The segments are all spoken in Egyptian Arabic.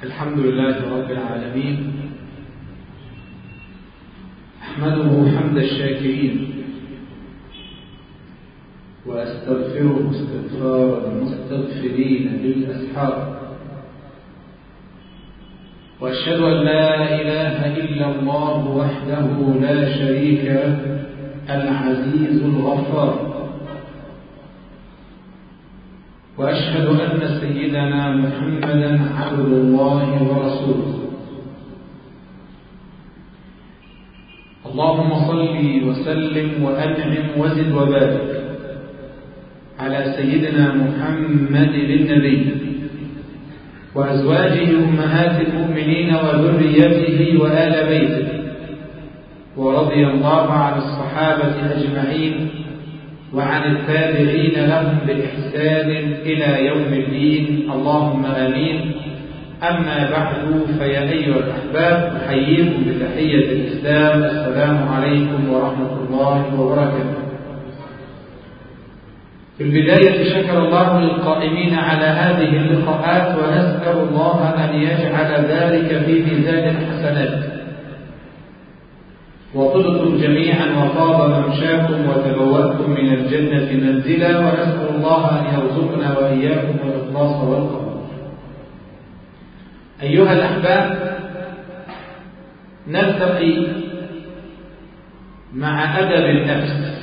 الحمد لله رب العالمين أحمده حمد الشاكرين وأستغفره استغفار المستغفرين بالأسحار وأشهد أن لا إله إلا الله وحده لا شريك له العزيز الغفار وأشهد أن سيدنا محمدا عبد الله ورسوله اللهم صل وسلم وأنعم وزد وبارك على سيدنا محمد النبي وأزواجه أمهات المؤمنين وذريته وآل بيته ورضي الله عن الصحابة أجمعين وعن التابعين لهم بإحسان إلى يوم الدين اللهم آمين أما بعد فيا أيها الأحباب أحييكم بتحية الإسلام السلام عليكم ورحمة الله وبركاته في البداية شكر الله للقائمين على هذه اللقاءات ونسأل الله أن يجعل ذلك في ميزان الحسنات وطلتم جميعا وطاب ممشاكم وتبوأتم من الجنة منزلا ونسأل الله أن يرزقنا وإياكم الإخلاص والقبول أيها الأحباب نلتقي مع أدب النفس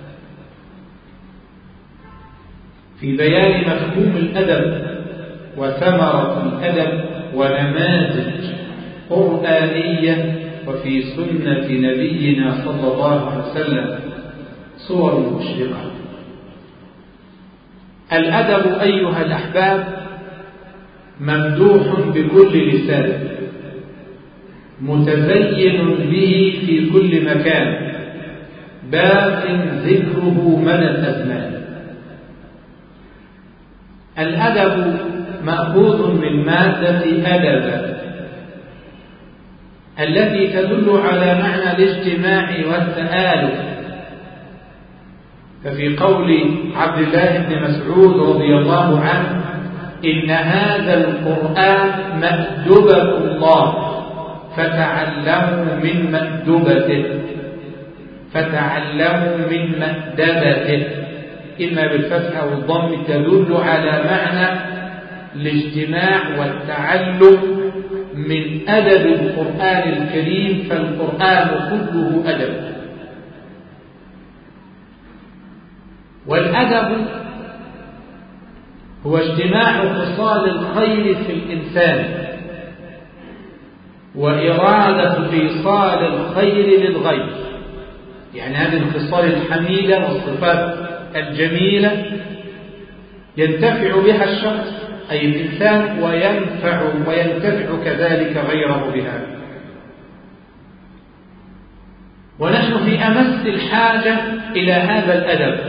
في بيان مفهوم الأدب وثمرة الأدب ونماذج قرآنية وفي سنة نبينا صلى الله عليه وسلم صور مشرقة الأدب أيها الأحباب ممدوح بكل لسان متزين به في كل مكان باق ذكره مدى الأزمان الأدب مأخوذ من مادة أدب التي تدل على معنى الاجتماع والتآلف ففي قول عبد الله بن مسعود رضي الله عنه إن هذا القرآن مأدبة الله فتعلموا من مأدبته فتعلموا من مأدبته إما بالفتح أو الضم تدل على معنى الاجتماع والتعلم من أدب القرآن الكريم فالقرآن كله أدب والأدب هو اجتماع خصال الخير في الإنسان وإرادة إيصال الخير للغير يعني هذه الخصال الحميدة والصفات الجميلة ينتفع بها الشخص أي الإنسان وينفع وينتفع كذلك غيره بها ونحن في أمس الحاجة إلى هذا الأدب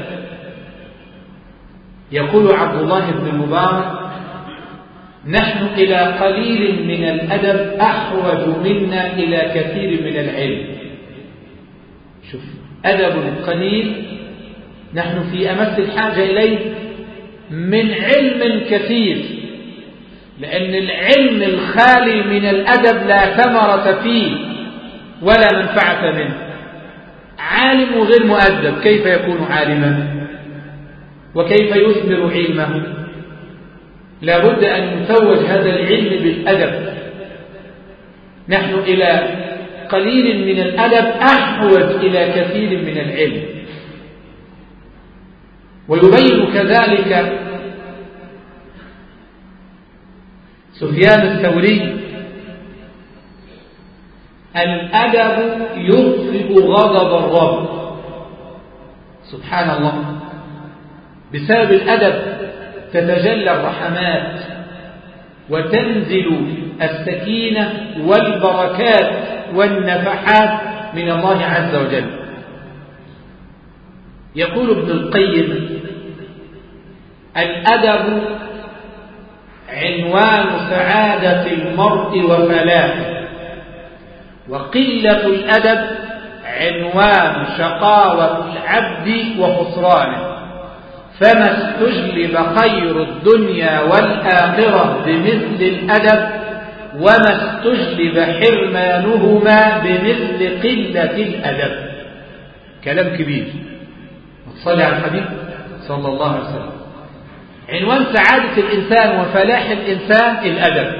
يقول عبد الله بن المبارك نحن إلى قليل من الأدب أحوج منا إلى كثير من العلم شوف أدب قليل نحن في أمس الحاجة إليه من علم كثير لأن العلم الخالي من الأدب لا ثمرة فيه ولا منفعة منه عالم غير مؤدب كيف يكون عالما وكيف يثمر علمه لا بد أن يتوج هذا العلم بالأدب نحن إلى قليل من الأدب أحوج إلى كثير من العلم ويبين كذلك سفيان الثوري الأدب يطفئ غضب الرب سبحان الله بسبب الأدب تتجلى الرحمات وتنزل السكينة والبركات والنفحات من الله عز وجل يقول ابن القيم الأدب عنوان سعادة المرء وفلاحه وقلة الأدب عنوان شقاوة العبد وخسرانه فما استجلب خير الدنيا والآخرة بمثل الأدب وما استجلب حرمانهما بمثل قلة الأدب كلام كبير صلي على الحبيب صلى الله عليه وسلم عنوان سعادة الإنسان وفلاح الإنسان الأدب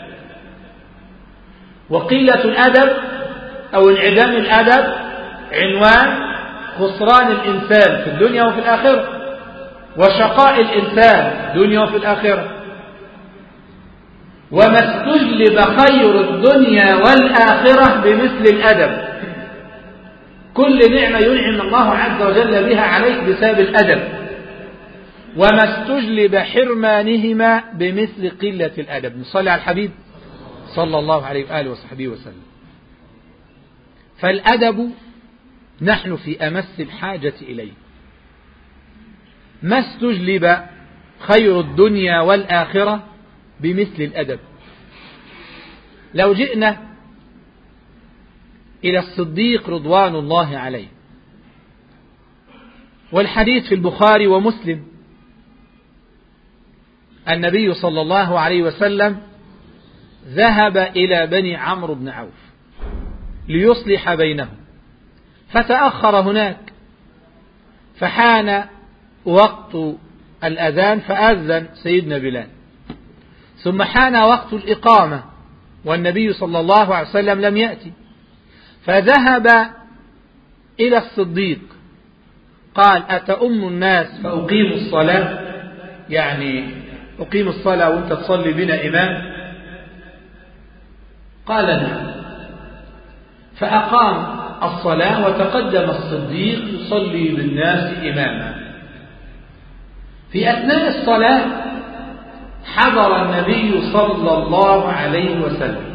وقلة الأدب أو انعدام الأدب عنوان خسران الإنسان في الدنيا وفي الآخرة وشقاء الإنسان دنيا وفي الآخرة وما استجلب خير الدنيا والآخرة بمثل الأدب كل نعمة ينعم الله عز وجل بها عليك بسبب الأدب وما استجلب حرمانهما بمثل قلة الأدب نصلي على الحبيب صلى الله عليه وآله وصحبه وسلم فالأدب نحن في أمس الحاجة إليه ما استجلب خير الدنيا والآخرة بمثل الأدب لو جئنا إلى الصديق رضوان الله عليه والحديث في البخاري ومسلم النبي صلى الله عليه وسلم ذهب إلى بني عمرو بن عوف ليصلح بينهم فتأخر هناك فحان وقت الأذان فأذن سيدنا بلال ثم حان وقت الإقامة والنبي صلى الله عليه وسلم لم يأتي فذهب إلى الصديق قال أتأم الناس فأقيم الصلاة يعني أقيم الصلاة وأنت تصلي بنا إمام قال نعم فأقام الصلاة وتقدم الصديق يصلي بالناس إماما في أثناء الصلاة حضر النبي صلى الله عليه وسلم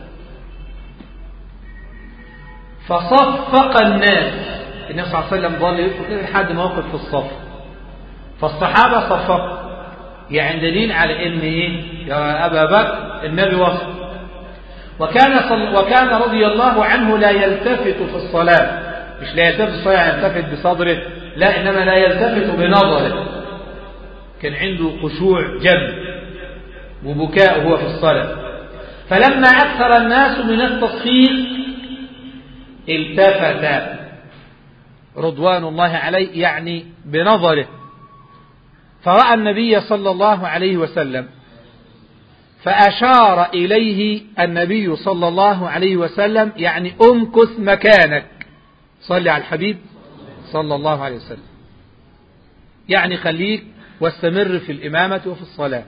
فصفق الناس النبي صلى الله عليه وسلم ظل يدخل كده لحد ما وقف في الصف فالصحابة صفقوا يعني دليل على ان ايه يا ابا بكر النبي وصف وكان صل وكان رضي الله عنه لا يلتفت في الصلاة مش لا يلتفت في الصلاة يلتفت بصدره لا انما لا يلتفت بنظره كان عنده خشوع جم وبكاء هو في الصلاة فلما أكثر الناس من التصفيق التفت رضوان الله عليه يعني بنظره فرأى النبي صلى الله عليه وسلم فأشار إليه النبي صلى الله عليه وسلم يعني أمكث مكانك صلي على الحبيب صلى الله عليه وسلم يعني خليك واستمر في الإمامة وفي الصلاة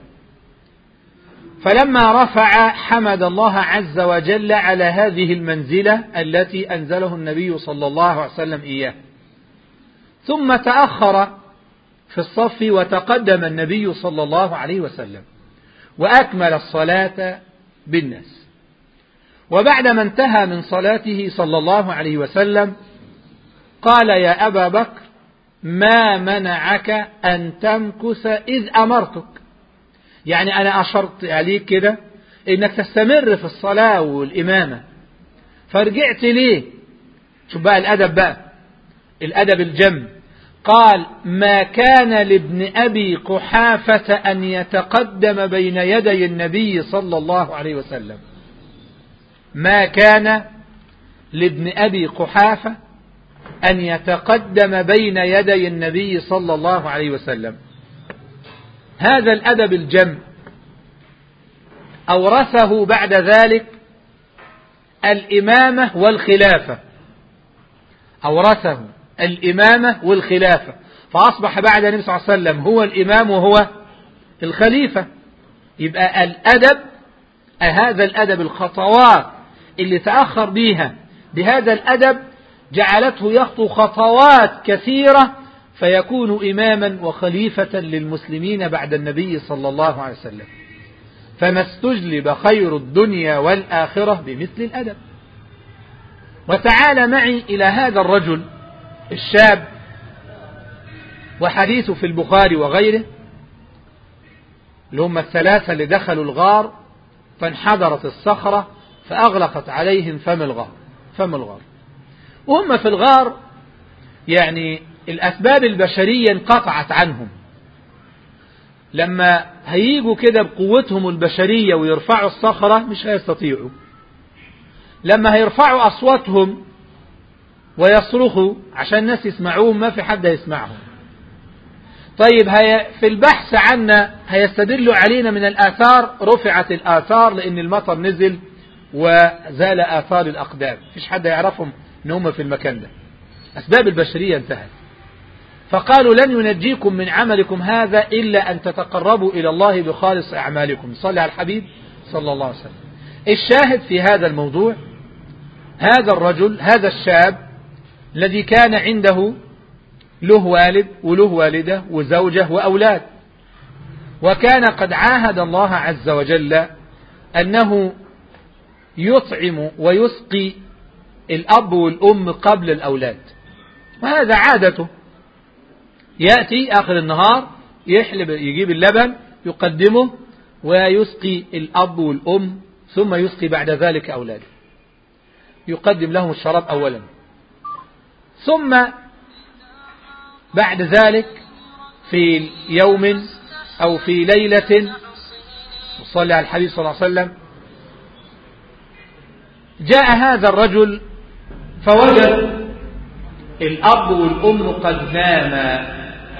فلما رفع حمد الله عز وجل على هذه المنزلة التي أنزله النبي صلى الله عليه وسلم إياه ثم تأخر في الصف وتقدم النبي صلى الله عليه وسلم وأكمل الصلاة بالناس وبعدما انتهى من صلاته صلى الله عليه وسلم قال يا أبا بكر ما منعك أن تمكث إذ أمرتك يعني أنا أشرت عليك كده إنك تستمر في الصلاة والإمامة فرجعت ليه شوف بقى الأدب بقى الأدب الجم قال ما كان لابن أبي قحافة أن يتقدم بين يدي النبي صلى الله عليه وسلم ما كان لابن أبي قحافة أن يتقدم بين يدي النبي صلى الله عليه وسلم هذا الأدب الجم أورثه بعد ذلك الإمامة والخلافة أورثه الإمامة والخلافة فأصبح بعد النبي صلى الله عليه وسلم هو الإمام وهو الخليفة يبقى الأدب هذا الأدب الخطوات اللي تأخر بيها بهذا الأدب جعلته يخطو خطوات كثيرة فيكون إماما وخليفة للمسلمين بعد النبي صلى الله عليه وسلم فما استجلب خير الدنيا والآخرة بمثل الأدب وتعال معي إلى هذا الرجل الشاب وحديثه في البخاري وغيره اللي هم الثلاثة اللي دخلوا الغار فانحدرت الصخرة فأغلقت عليهم فم الغار فم الغار وهم في الغار يعني الأسباب البشرية انقطعت عنهم لما هيجوا كده بقوتهم البشرية ويرفعوا الصخرة مش هيستطيعوا لما هيرفعوا أصواتهم ويصرخوا عشان الناس يسمعوهم ما في حد هيسمعهم طيب هي في البحث عنا هيستدلوا علينا من الآثار رفعت الآثار لأن المطر نزل وزال آثار الأقدام مفيش حد يعرفهم ان هم في المكان ده أسباب البشرية انتهت فقالوا لن ينجيكم من عملكم هذا إلا أن تتقربوا إلى الله بخالص أعمالكم صلى على الحبيب صلى الله عليه وسلم الشاهد في هذا الموضوع هذا الرجل هذا الشاب الذي كان عنده له والد وله والدة وزوجة وأولاد وكان قد عاهد الله عز وجل أنه يطعم ويسقي الأب والأم قبل الأولاد وهذا عادته يأتي آخر النهار يحلب يجيب اللبن يقدمه ويسقي الأب والأم ثم يسقي بعد ذلك أولاده يقدم لهم الشراب أولا ثم بعد ذلك في يوم أو في ليلة صلى على الحبيب صلى الله عليه وسلم جاء هذا الرجل فوجد الأب والأم قد ناما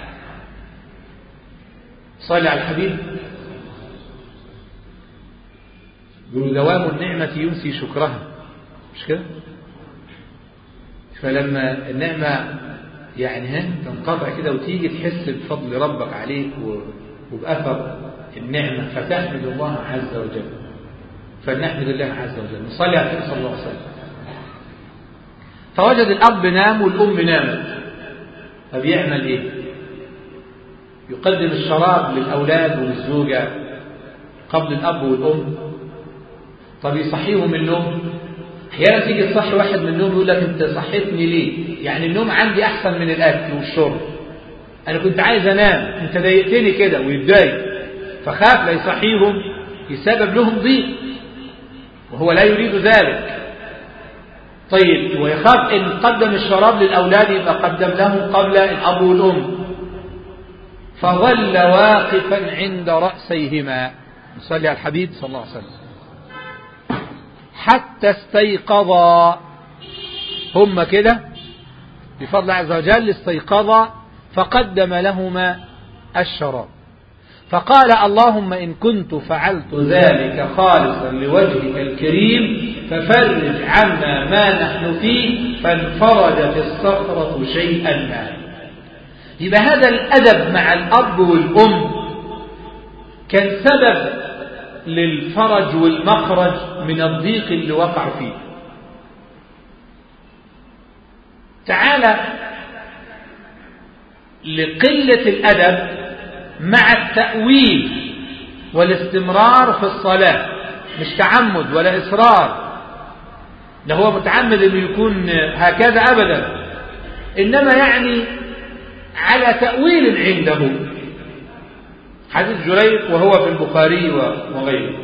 صلى على الحبيب يقولوا دوام النعمة ينسي شكرها مش كده فلما النعمة يعني ها تنقطع كده وتيجي تحس بفضل ربك عليك وبأثر النعمة فتحمد الله عز وجل فلنحمد الله عز وجل نصلي على النبي صلى الله عليه وسلم فوجد الأب نام والأم نامت فبيعمل إيه يقدم الشراب للأولاد وللزوجة قبل الأب والأم طب يصحيهم من النوم احيانا تيجي تصحي واحد من النوم يقول لك انت صحيتني ليه يعني النوم عندي احسن من الاكل والشرب انا كنت عايز انام انت ضايقتني كده ويتضايق فخاف لا يصحيهم يسبب لهم ضيق وهو لا يريد ذلك طيب ويخاف ان قدم الشراب للاولاد يبقى قدم لهم قبل الاب والام فظل واقفا عند راسيهما نصلي على الحبيب صلى الله عليه وسلم حتى استيقظا هم كده بفضل عز وجل استيقظا فقدم لهما الشراب فقال اللهم إن كنت فعلت ذلك خالصا لوجهك الكريم ففرج عنا ما نحن فيه فانفرجت الصخرة شيئا ما يبقى هذا الأدب مع الأب والأم كان سبب للفرج والمخرج من الضيق اللي وقع فيه تعالى لقلة الأدب مع التأويل والاستمرار في الصلاة مش تعمد ولا إصرار ده هو متعمد انه يكون هكذا أبدا إنما يعني على تأويل عنده حديث جرير وهو في البخاري وغيره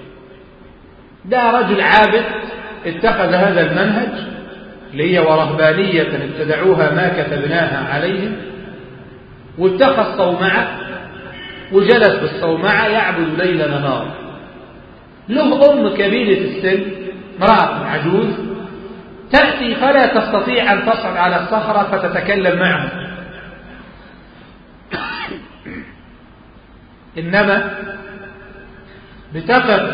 ده رجل عابد اتخذ هذا المنهج اللي هي ورهبانية ابتدعوها ما كتبناها عليهم واتخذ صومعة وجلس بالصومعة يعبد ليل نهار له أم كبيرة السن امرأة عجوز تأتي فلا تستطيع أن تصعد على الصخرة فتتكلم معه إنما بتقف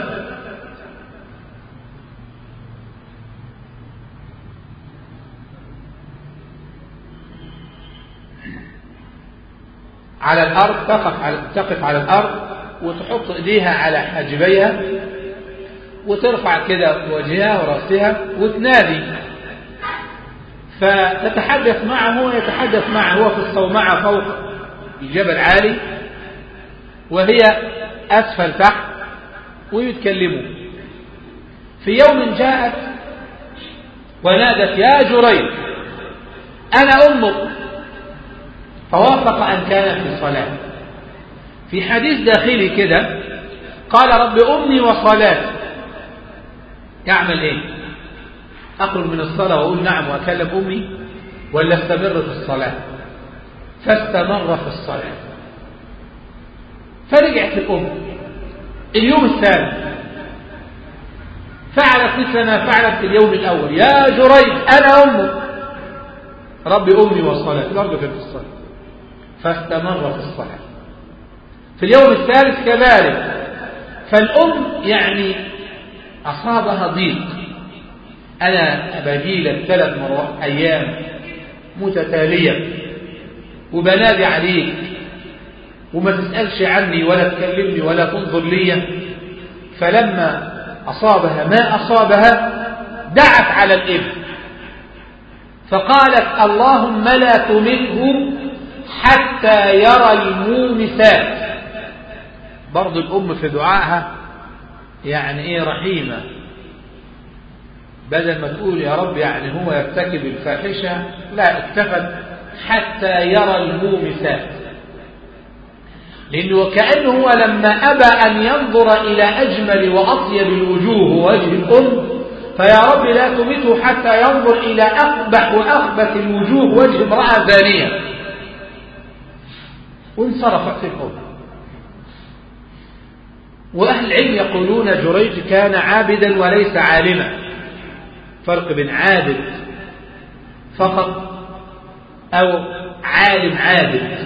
على الأرض تقف على تقف على الأرض وتحط إيديها على حاجبيها وترفع كده وجهها ورأسها وتنادي فتتحدث معه ويتحدث معه هو في الصومعة فوق الجبل عالي وهي أسفل تحت ويتكلموا في يوم جاءت ونادت يا جريج أنا أمك فوافق أن كان في الصلاة في حديث داخلي كده قال رب أمي وصلاتي يعمل إيه أخرج من الصلاة وأقول نعم وأكلم أمي ولا استمر في الصلاة فاستمر في الصلاة فرجعت الأم اليوم الثاني فعلت مثل ما فعلت في اليوم الأول يا جريج أنا أمك ربي أمي والصلاة برضه كانت الصلاة فاستمر في الصلاة في اليوم الثالث كذلك فالأم يعني أصابها ضيق أنا أبجي لك ثلاث مرات أيام متتالية وبنادي عليك وما تسألش عني ولا تكلمني ولا تنظر لي فلما أصابها ما أصابها دعت على الإبن فقالت اللهم لا تمته حتى يرى المومسات برضو الأم في دعائها يعني إيه رحيمة بدل ما تقول يا رب يعني هو يرتكب الفاحشة لا اكتفت حتى يرى المومسات لأنه وكأنه هو لما أبى أن ينظر إلى أجمل وأطيب الوجوه وجه الأم فيا رب لا تمته حتى ينظر إلى أقبح وأخبث الوجوه وجه امرأة ثانية وانصرفت الأم وأهل العلم يقولون جريج كان عابدا وليس عالما فرق بين عابد فقط أو عالم عابد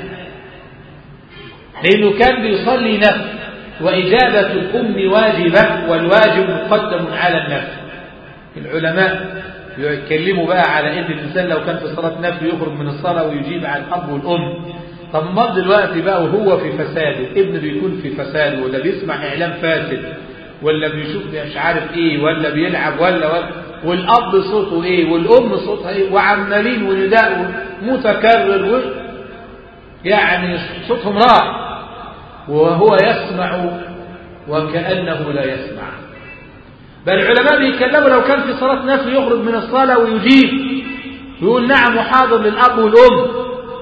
لأنه كان بيصلي نفس وإجابة الأم واجبة والواجب مقدم على النفس العلماء يتكلموا بقى على ان الانسان لو كان في صلاه نفل يخرج من الصلاه ويجيب على الاب والام طب ما دلوقتي بقى وهو في فساده ابن بيكون في فساده ولا بيسمع اعلام فاسد ولا بيشوف مش عارف ايه ولا بيلعب ولا ولا والاب صوته ايه والام صوتها ايه وعمالين ونداء متكرر و يعني صوتهم راح وهو يسمع وكأنه لا يسمع بل العلماء بيتكلموا لو كان في صلاة نفل يخرج من الصلاة ويجيب ويقول نعم وحاضر للأب والأم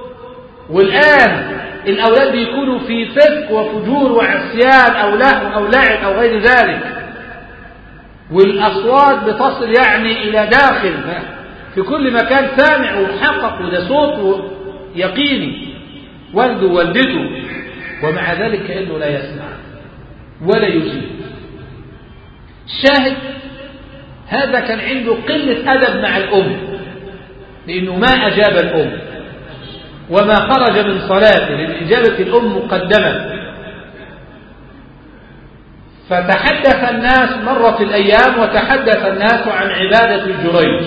والآن الأولاد بيكونوا في فسق وفجور وعصيان أو لهو أو لعب أو غير ذلك والأصوات بتصل يعني إلى داخل في كل مكان سامع ومحقق وده صوت يقيني والده ووالدته ومع ذلك كأنه لا يسمع ولا يجيب الشاهد هذا كان عنده قلة أدب مع الأم لأنه ما أجاب الأم وما خرج من صلاته لأن إجابة الأم مقدمة فتحدث الناس مرت الأيام وتحدث الناس عن عبادة جريج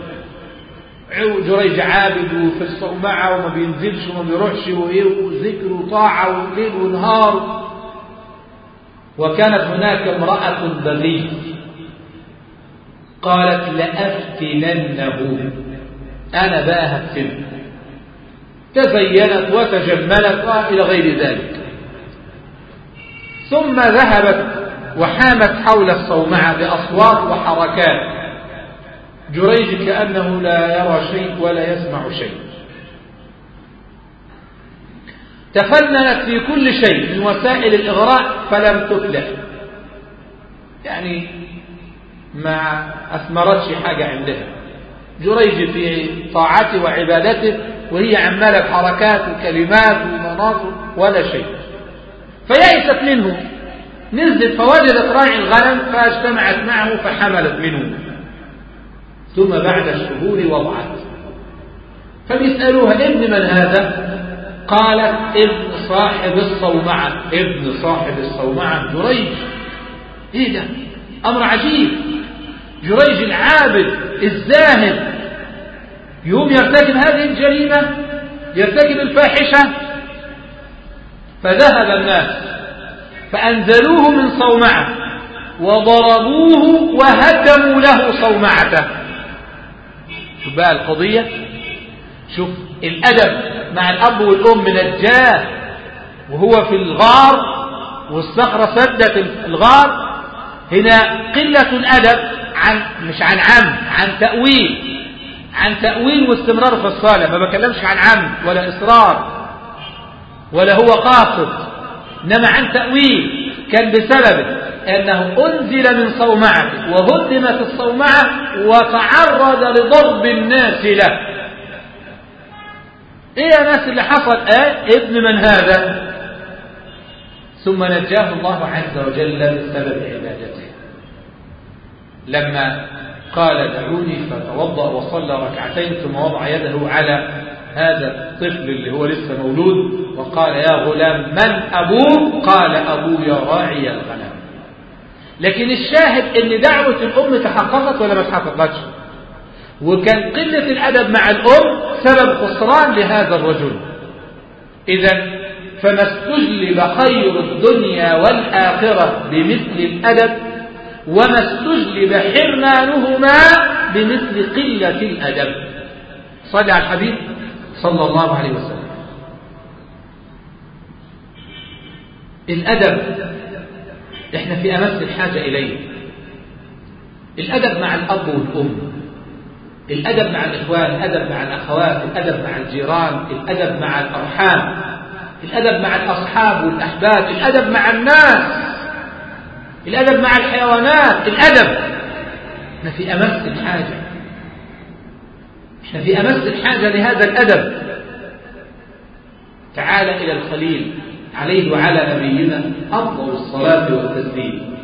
جريج عابد وفي الصومعة وما بينزلش وما بيروحش وإيه وذكر وطاعة وليل ونهار وكانت هناك امرأة بغي قالت لأفتننه أنا بقى هفتنه تزينت وتجملت وإلى غير ذلك ثم ذهبت وحامت حول الصومعة بأصوات وحركات جريج كأنه لا يرى شيء ولا يسمع شيء تفننت في كل شيء من وسائل الإغراء فلم تفلح يعني ما أثمرتش حاجة عندها جريج في طاعته وعبادته وهي عمالة بحركات وكلمات ومناظر ولا شيء فيأست منه نزلت فوجدت راعي الغنم فاجتمعت معه فحملت منه ثم بعد الشهور وضعت فبيسألوها ابن من هذا قالت ابن صاحب الصومعة ابن صاحب الصومعة جريج ايه ده امر عجيب جريج العابد الزاهد يوم يرتكب هذه الجريمة يرتكب الفاحشة فذهب الناس فأنزلوه من صومعة وضربوه وهدموا له صومعته شوف بقى القضية شوف الأدب مع الأب والأم نجاه وهو في الغار والصخرة سدت الغار هنا قلة الأدب عن مش عن عمد عن تأويل عن تأويل واستمرار في الصلاة ما بكلمش عن عمد ولا إصرار ولا هو قاصد إنما عن تأويل كان بسبب أنه أنزل من صومعته وهدمت الصومعة وتعرض لضرب الناس له إيه يا ناس اللي حصل آه ابن من هذا ثم نجاه الله عز وجل بسبب عبادته لما قال دعوني فتوضأ وصلى ركعتين ثم وضع يده على هذا الطفل اللي هو لسه مولود وقال يا غلام من أبوك قال أبوي راعي الغنم لكن الشاهد ان دعوة الأم تحققت ولا ما تحققتش وكان قلة الأدب مع الأم سبب خسران لهذا الرجل إذا فما استجلب خير الدنيا والآخرة بمثل الأدب وما استجلب حرمانهما بمثل قلة الأدب صلى على الحبيب صلى الله عليه وسلم الأدب احنا في أمس الحاجة إليه الأدب مع الأب والأم الأدب مع الإخوان الأدب مع الأخوات الأدب مع الجيران الأدب مع الأرحام الأدب مع الأصحاب والأحباب الأدب مع الناس الأدب مع الحيوانات الأدب احنا في أمس الحاجة احنا في أمس الحاجة لهذا الأدب تعال إلى الخليل عليه وعلى نبينا أفضل الصلاة والتسليم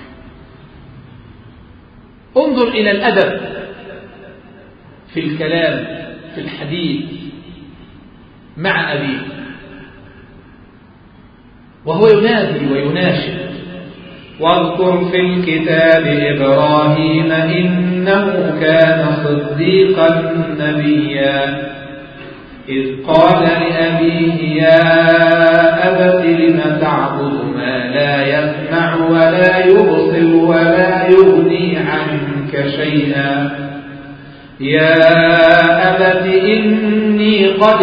انظر إلى الأدب في الكلام في الحديث مع أبيه وهو ينادي ويناشد واذكر في الكتاب إبراهيم إنه كان صديقا نبيا إذ قال لأبيه يا أبت لم تعبد ما لا يسمع ولا يبصر ولا يغني عنك شيئا يا أبت إني قد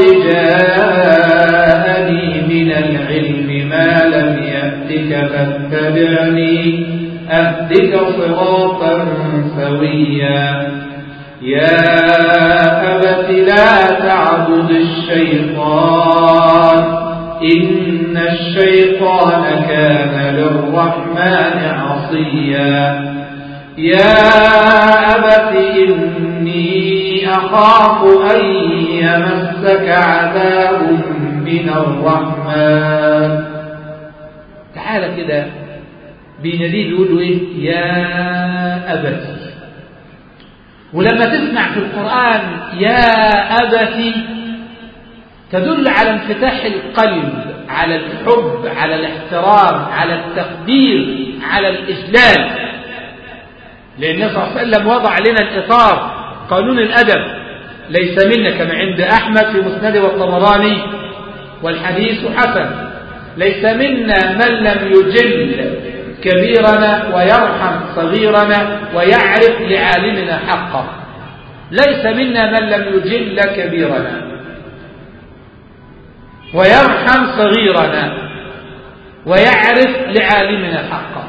جاءني من العلم ما لم يأتك فاتبعني أهدك صراطا سويا يا أبت لا تعبد الشيطان إن الشيطان كان للرحمن عصيا يا أبت إني أخاف أن يمسك عذاب من الرحمن تعال كده بيناديه بيقول له ايه يا أبت ولما تسمع في القرآن يا أبت تدل على انفتاح القلب على الحب على الاحترام على التقدير على الإجلال لأن النبي صلى الله عليه وسلم وضع لنا الإطار قانون الأدب ليس منا كما عند أحمد في مسند والطبراني والحديث حسن ليس منا من لم يجل كبيرنا ويرحم صغيرنا ويعرف لعالمنا حقه ليس منا من لم يجل كبيرنا ويرحم صغيرنا ويعرف لعالمنا حقه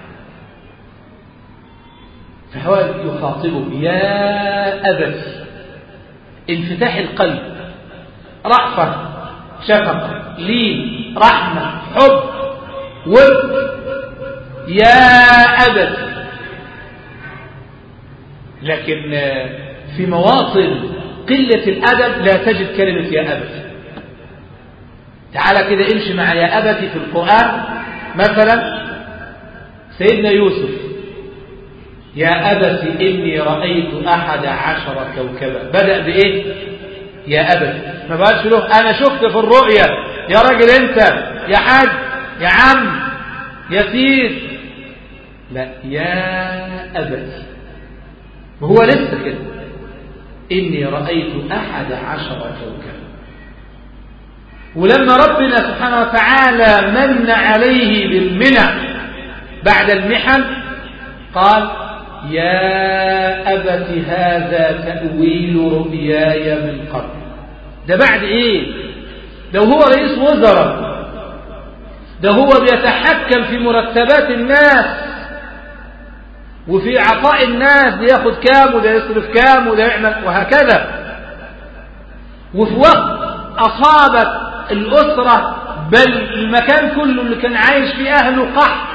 فهو يخاطبه يا أبت انفتاح القلب رأفة شفقة لين رحمة حب ود يا أبت لكن في مواطن قلة الأدب لا تجد كلمة يا أبت تعالى كده امشي مع يا أبت في القرآن مثلا سيدنا يوسف يا أبت إني رأيت أحد عشر كوكبا بدأ بإيه يا أبت ما بقالش له أنا شفت في الرؤيا يا راجل أنت يا حاج يا عم يا سيد لا يا أبت وهو لسه كده إني رأيت أحد عشر كوكبا ولما ربنا سبحانه وتعالى من عليه بالمنع بعد المحن قال يا أبت هذا تأويل رؤياي من قبل ده بعد إيه ده هو رئيس وزراء ده هو بيتحكم في مرتبات الناس وفي عطاء الناس ده ياخد كام وده يصرف كام وده يعمل وهكذا وفي وقت أصابت الأسرة بل المكان كله اللي كان عايش فيه أهله قحط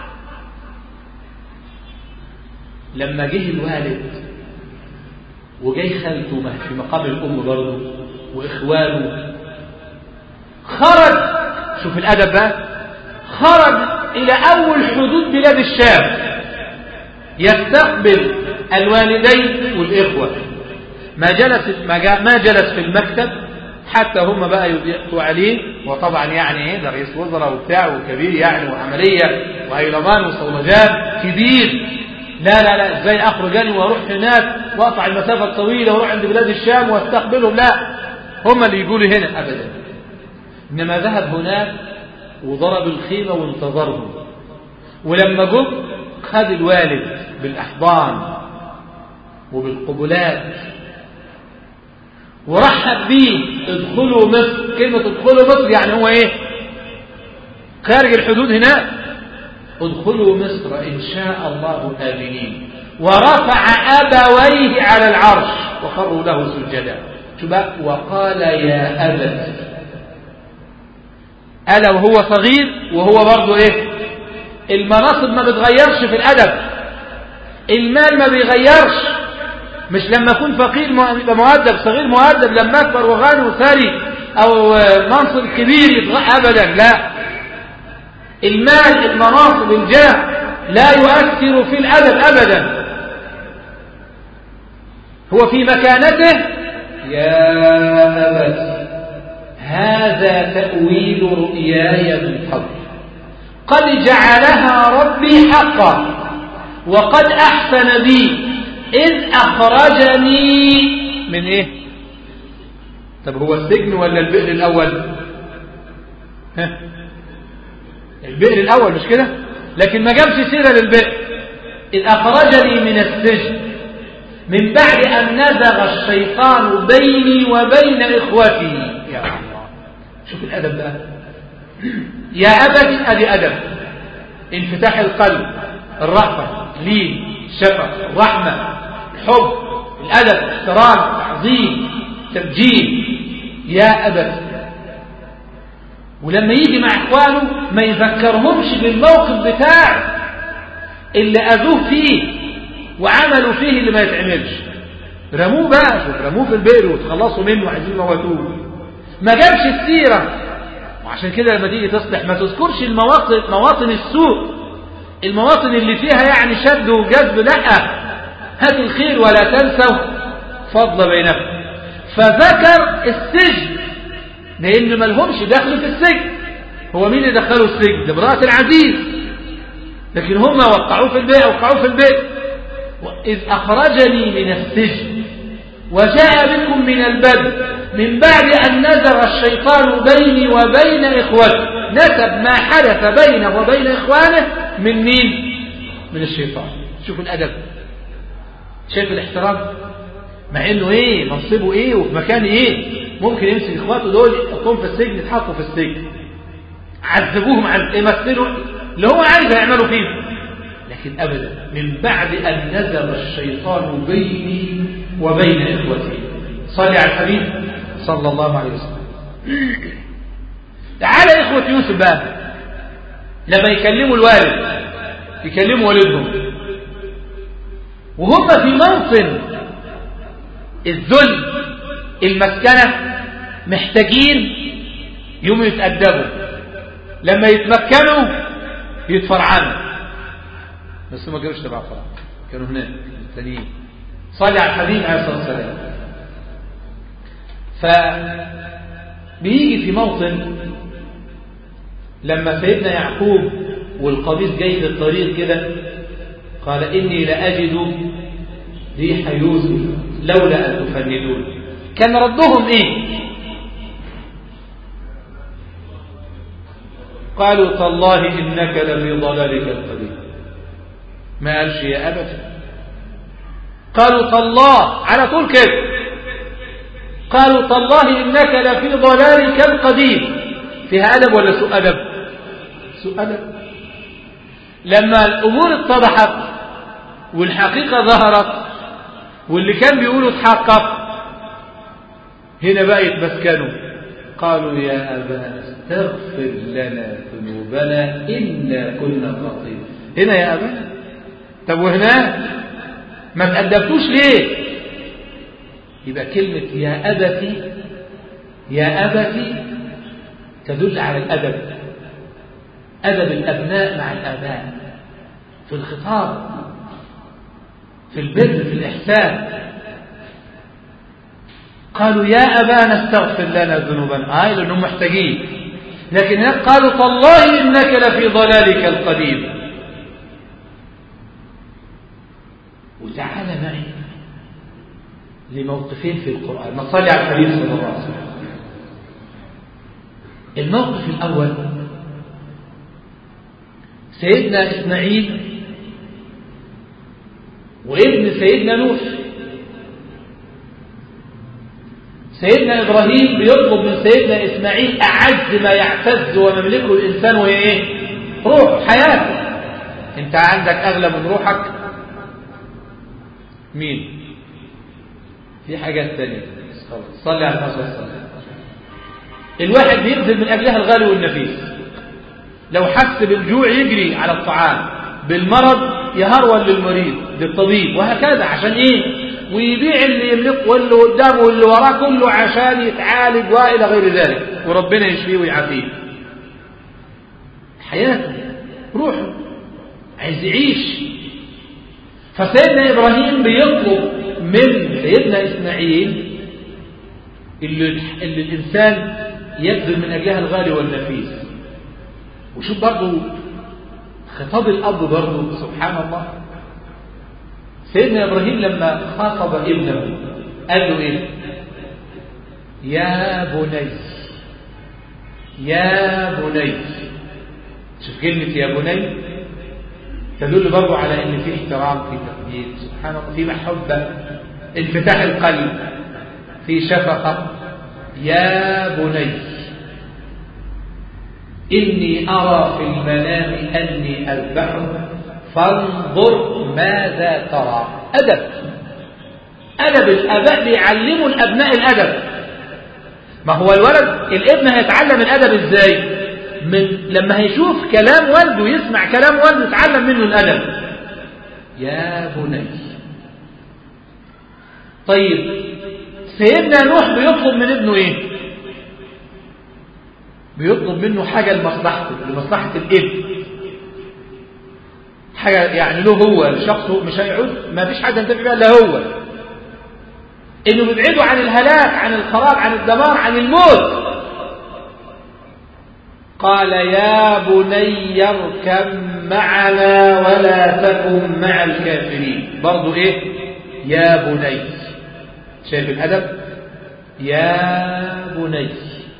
لما جه الوالد وجاي خالته في مقام الأم برضه وإخوانه خرج شوف الأدب بقى خرج إلى أول حدود بلاد الشام يستقبل الوالدين والإخوة ما جلس ما جلس في المكتب حتى هم بقى يضيقوا عليه وطبعا يعني ايه ده رئيس وزراء وبتاع وكبير يعني وعمليه وهيلمان وصولجان كبير لا لا لا ازاي اخرج انا واروح هناك واقطع المسافه الطويله واروح عند بلاد الشام واستقبلهم لا هم اللي يقولوا هنا ابدا انما ذهب هناك وضرب الخيمه وانتظرهم ولما جم خد الوالد بالاحضان وبالقبلات ورحب بيه ادخلوا مصر كلمة ادخلوا مصر يعني هو ايه خارج الحدود هناك ادخلوا مصر ان شاء الله امنين ورفع ابويه على العرش وخروا له سجدا وقال يا ابت ألا وهو صغير وهو برضه ايه المناصب ما بتغيرش في الادب المال ما بيغيرش مش لما اكون فقير يبقى مؤدب صغير مؤدب لما اكبر وغني وثري او منصب كبير ابدا لا المال المناصب الجاه لا يؤثر في الادب ابدا هو في مكانته يا ابت هذا تاويل رؤياي من قبل قد جعلها ربي حقا وقد احسن بي إذ أخرجني من إيه طب هو السجن ولا البئر الأول ها البئر الأول مش كده لكن ما جابش سيرة للبئر إذ أخرجني من السجن من بعد أن نزغ الشيطان بيني وبين إخوتي يا الله شوف الأدب بقى يا أبت أدي أدب انفتاح القلب الرأفة لين شفقة الرحمة الحب الأدب الاحترام التعظيم التبجيل يا أبت ولما يجي مع إخوانه ما يذكرهمش بالموقف بتاعه اللي أذوه فيه وعملوا فيه اللي ما يتعملش رموه بقى شوف رموه في البئر وتخلصوا منه وعايزين يموتوه ما جابش السيرة وعشان كده لما تيجي تصلح ما تذكرش المواطن مواطن السوء المواطن اللي فيها يعني شد وجذب لا هات الخير ولا تنسوا فضل بينكم فذكر السجن لان ما لهمش دخل في السجن هو مين اللي دخله السجن ده امرأة العزيز لكن هم وقعوه في البيت وقعوه في البيت إذ أخرجني من السجن وجاء بكم من البدء من بعد أن نزغ الشيطان بيني وبين إخوتي نسب ما حدث بينه وبين إخوانه من مين من الشيطان شوف الأدب شايف الاحترام مع انه ايه منصبه ايه وفي مكان ايه ممكن يمسك اخواته دول يحطهم في السجن يتحطوا في السجن عذبوهم عذب يمثلوا اللي هو عايز يعملوا فيه لكن ابدا من بعد ان نزل الشيطان بيني وبين اخوتي صلي على الحبيب صلى الله عليه وسلم تعالى اخوة يوسف بقى لما يكلموا الوالد يكلموا والدهم وهم في موطن الذل المسكنة محتاجين يوم يتأدبوا لما يتمكنوا يتفرعنوا بس ما كانوش تبع فرع كانوا هناك الثانيين صلي على الحبيب عليه الصلاة والسلام فبيجي في موطن لما سيدنا يعقوب والقميص جاي في الطريق كده قال إني لأجد ريح يوسف لولا أن تفندون كان ردهم إيه قالوا تالله إنك لفي ضلالك القديم ما قالش يا أبت قالوا تالله على طول كده قالوا تالله إنك لفي ضلالك القديم فيها أدب ولا سوء أدب سوء أدب لما الأمور اتضحت والحقيقة ظهرت واللي كان بيقولوا اتحقق هنا بقى يتمسكنوا قالوا يا أبانا استغفر لنا ذنوبنا إنا كنا خاطئين هنا يا أبانا طب وهناك ما تأدبتوش ليه يبقى كلمة يا أبتي يا أبتي تدل على الأدب أدب الأبناء مع الآباء في الخطاب في البر في الإحسان قالوا يا أبانا استغفر لنا ذنوبنا آه لأنهم محتاجين لكن قالوا تالله إنك لفي ضلالك القديم وتعال معي لموقفين في القرآن نصلي على الحبيب صلى الله عليه وسلم الموقف الأول سيدنا إسماعيل وابن سيدنا نوح سيدنا إبراهيم بيطلب من سيدنا إسماعيل أعز ما يعتز ومملكه الإنسان وهي إيه؟ روح حياته أنت عندك أغلى من روحك مين؟ في حاجات تانية صلي على النبي صلى الله عليه وسلم الواحد بيبذل من أجلها الغالي والنفيس لو حس بالجوع يجري على الطعام بالمرض يهرول للمريض للطبيب وهكذا عشان ايه ويبيع اللي يملكه واللي قدامه واللي وراه كله عشان يتعالج والى غير ذلك وربنا يشفيه ويعافيه حياته روحه عايز يعيش فسيدنا ابراهيم بيطلب من سيدنا اسماعيل اللي, اللي الانسان يبذل من اجلها الغالي والنفيس وشوف برضه خطاب الاب برضه سبحان الله سيدنا ابراهيم لما خاطب ابنه قال له ايه يا بني يا بني شوف كلمة يا بني تدل برضو على ان في احترام في تقدير سبحان الله في محبة انفتاح القلب في شفقة يا بني إني أرى في المنام أني أذبحك فانظر ماذا ترى أدب أدب الآباء بيعلموا الأبناء الأدب ما هو الولد الابن هيتعلم الأدب إزاي من لما هيشوف كلام والده يسمع كلام والده يتعلم منه الأدب يا بني طيب سيدنا نوح بيطلب من ابنه ايه بيطلب منه حاجة لمصلحته لمصلحة الابن حاجة يعني له هو الشخص مش هيعود ما فيش حاجة ينتفع بها الا هو انه بيبعده عن الهلاك عن الخراب عن الدمار عن الموت قال يا بني اركب معنا ولا تكن مع الكافرين برضو ايه يا بني شايف الادب يا بني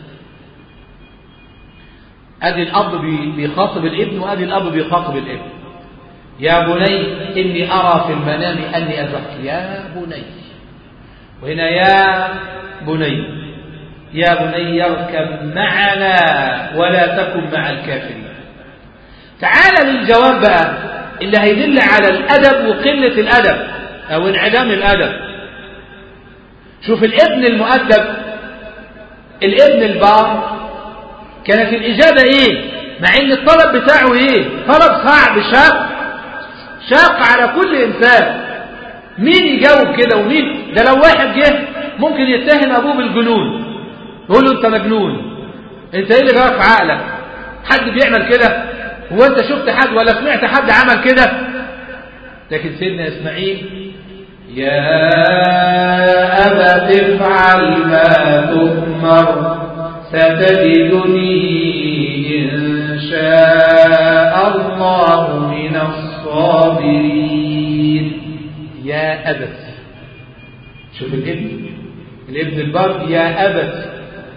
ادي الاب بيخاطب الابن وادي الاب بيخاطب الابن يا بني اني ارى في المنام اني اذبحك يا بني وهنا يا بني يا بني اركب معنا ولا تكن مع الكافرين تعال للجواب بقى اللي هيدل على الادب وقله الادب او انعدام الادب شوف الابن المؤدب الابن البار كانت الإجابة إيه مع إن الطلب بتاعه إيه طلب صعب شاق شاق على كل إنسان مين يجاوب كده ومين ده لو واحد جه ممكن يتهم أبوه بالجنون يقول له أنت مجنون أنت إيه اللي جراك في عقلك حد بيعمل كده هو أنت شفت حد ولا سمعت حد عمل كده لكن سيدنا إسماعيل يا أبت افعل ما تؤمر ستجدني إن شاء الله من الصابرين يا أبت شوف الابن الابن البر يا أبت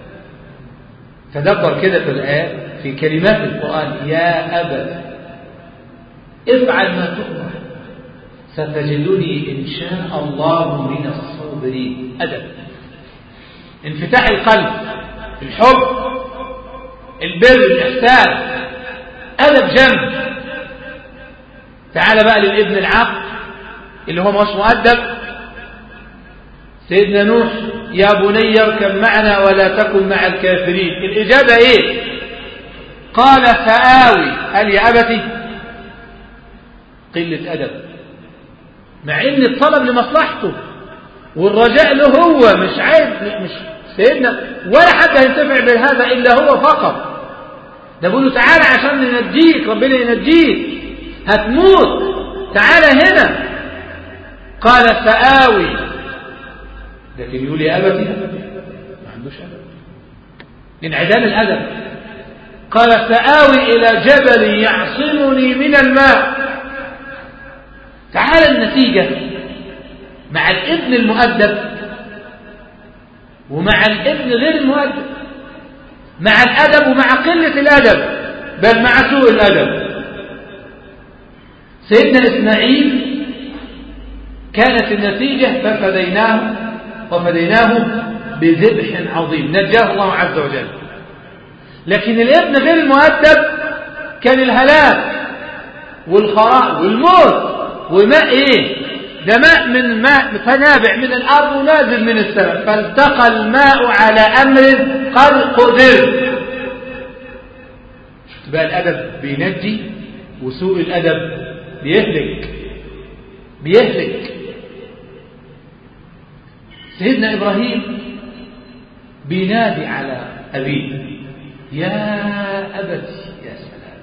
تدبر كده في الآيات في كلمات القرآن يا أبت افعل ما تؤمر ستجدني إن شاء الله من الصابرين أدب انفتاح القلب الحب البر الإحسان أدب جنب تعال بقى للابن العاق اللي هو مش مؤدب سيدنا نوح يا بني اركب معنا ولا تكن مع الكافرين الإجابة إيه قال سآوي هل يا أبتي قلة أدب مع ان الطلب لمصلحته والرجاء له هو مش عايز مش سيدنا ولا حد هينتفع بهذا الا هو فقط ده بيقول له تعالى عشان ننجيك ربنا ينجيك هتموت تعالى هنا قال سآوي لكن يقول يا أبتي ما عندوش أبد انعدام الأدب قال سآوي إلى جبل يعصمني من الماء تعالى النتيجة مع الابن المؤدب ومع الابن غير المؤدب مع الأدب ومع قلة الأدب بل مع سوء الأدب سيدنا إسماعيل كانت النتيجة ففديناه وفديناه بذبح عظيم نجاه الله عز وجل لكن الابن غير المؤدب كان الهلاك والخراء والموت وماء ايه ده ماء من ماء فنابع من الارض ونازل من السماء فالتقى الماء على امر قد قدر شفت بقى الادب بينجي وسوء الادب بيهلك بيهلك سيدنا ابراهيم بينادي على ابيه يا ابت يا سلام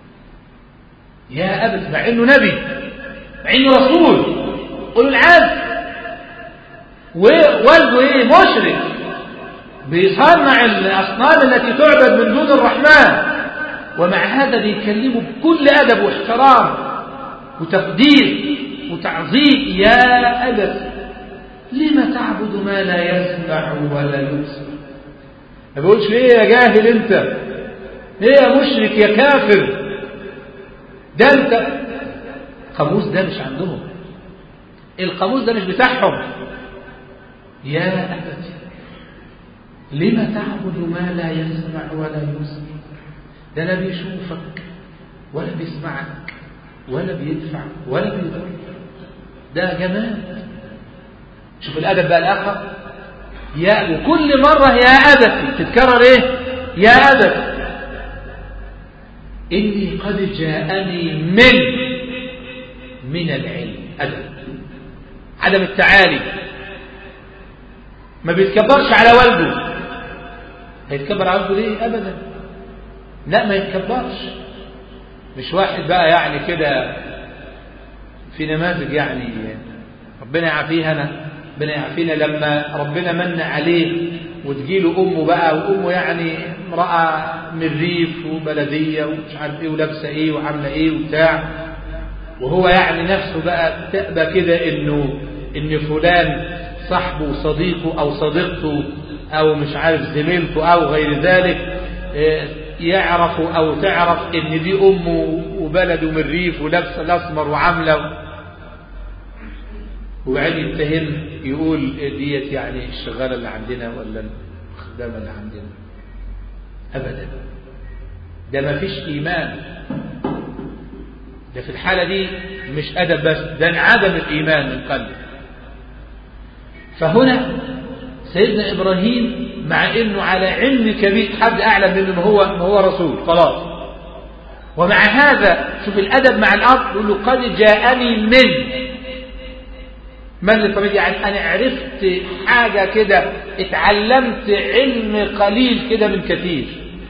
يا ابت مع انه نبي مع انه رسول قولوا العزم ووالده ايه مشرك بيصنع الاصنام التي تعبد من دون الرحمن ومع هذا بيكلمه بكل ادب واحترام وتقدير وتعظيم يا ابت لم تعبد ما لا يسمع ولا يبصر ما بيقولش ايه يا جاهل انت ايه يا مشرك يا كافر ده انت القاموس ده مش عندهم القاموس ده مش بتاعهم يا أبت لم تعبد ما لا يسمع ولا يبصر ده لا بيشوفك ولا بيسمعك ولا بيدفع ولا بيضر ده جمال شوف الأدب بقى الآخر يا وكل مرة يا أبت تتكرر إيه يا أبت إني قد جاءني من من العلم أدب عدم التعالي ما بيتكبرش على والده هيتكبر على والده ليه أبدا لا ما يتكبرش مش واحد بقى يعني كده في نماذج يعني ربنا يعافيها أنا ربنا يعافينا لما ربنا من عليه وتجيله أمه بقى وأمه يعني امرأة من الريف وبلدية ومش عارف إيه ولابسة إيه وعاملة إيه وبتاع وهو يعني نفسه بقى تأبى كده إنه إن فلان صاحبه وصديقه أو صديقته أو مش عارف زميلته أو غير ذلك يعرف أو تعرف إن دي أمه وبلده من الريف ولابسة الأسمر وعاملة وبعدين يتهم يقول ديت يعني الشغالة اللي عندنا ولا الخدامة اللي عندنا أبدا ده ما فيش إيمان ده في الحالة دي مش أدب بس ده انعدم الإيمان من قلبه فهنا سيدنا إبراهيم مع إنه على علم كبير حد أعلم منه ما هو ما هو رسول خلاص ومع هذا شوف الأدب مع الأب يقول له قد جاءني من من للطبيعي يعني أنا عرفت حاجة كده اتعلمت علم قليل كده من كثير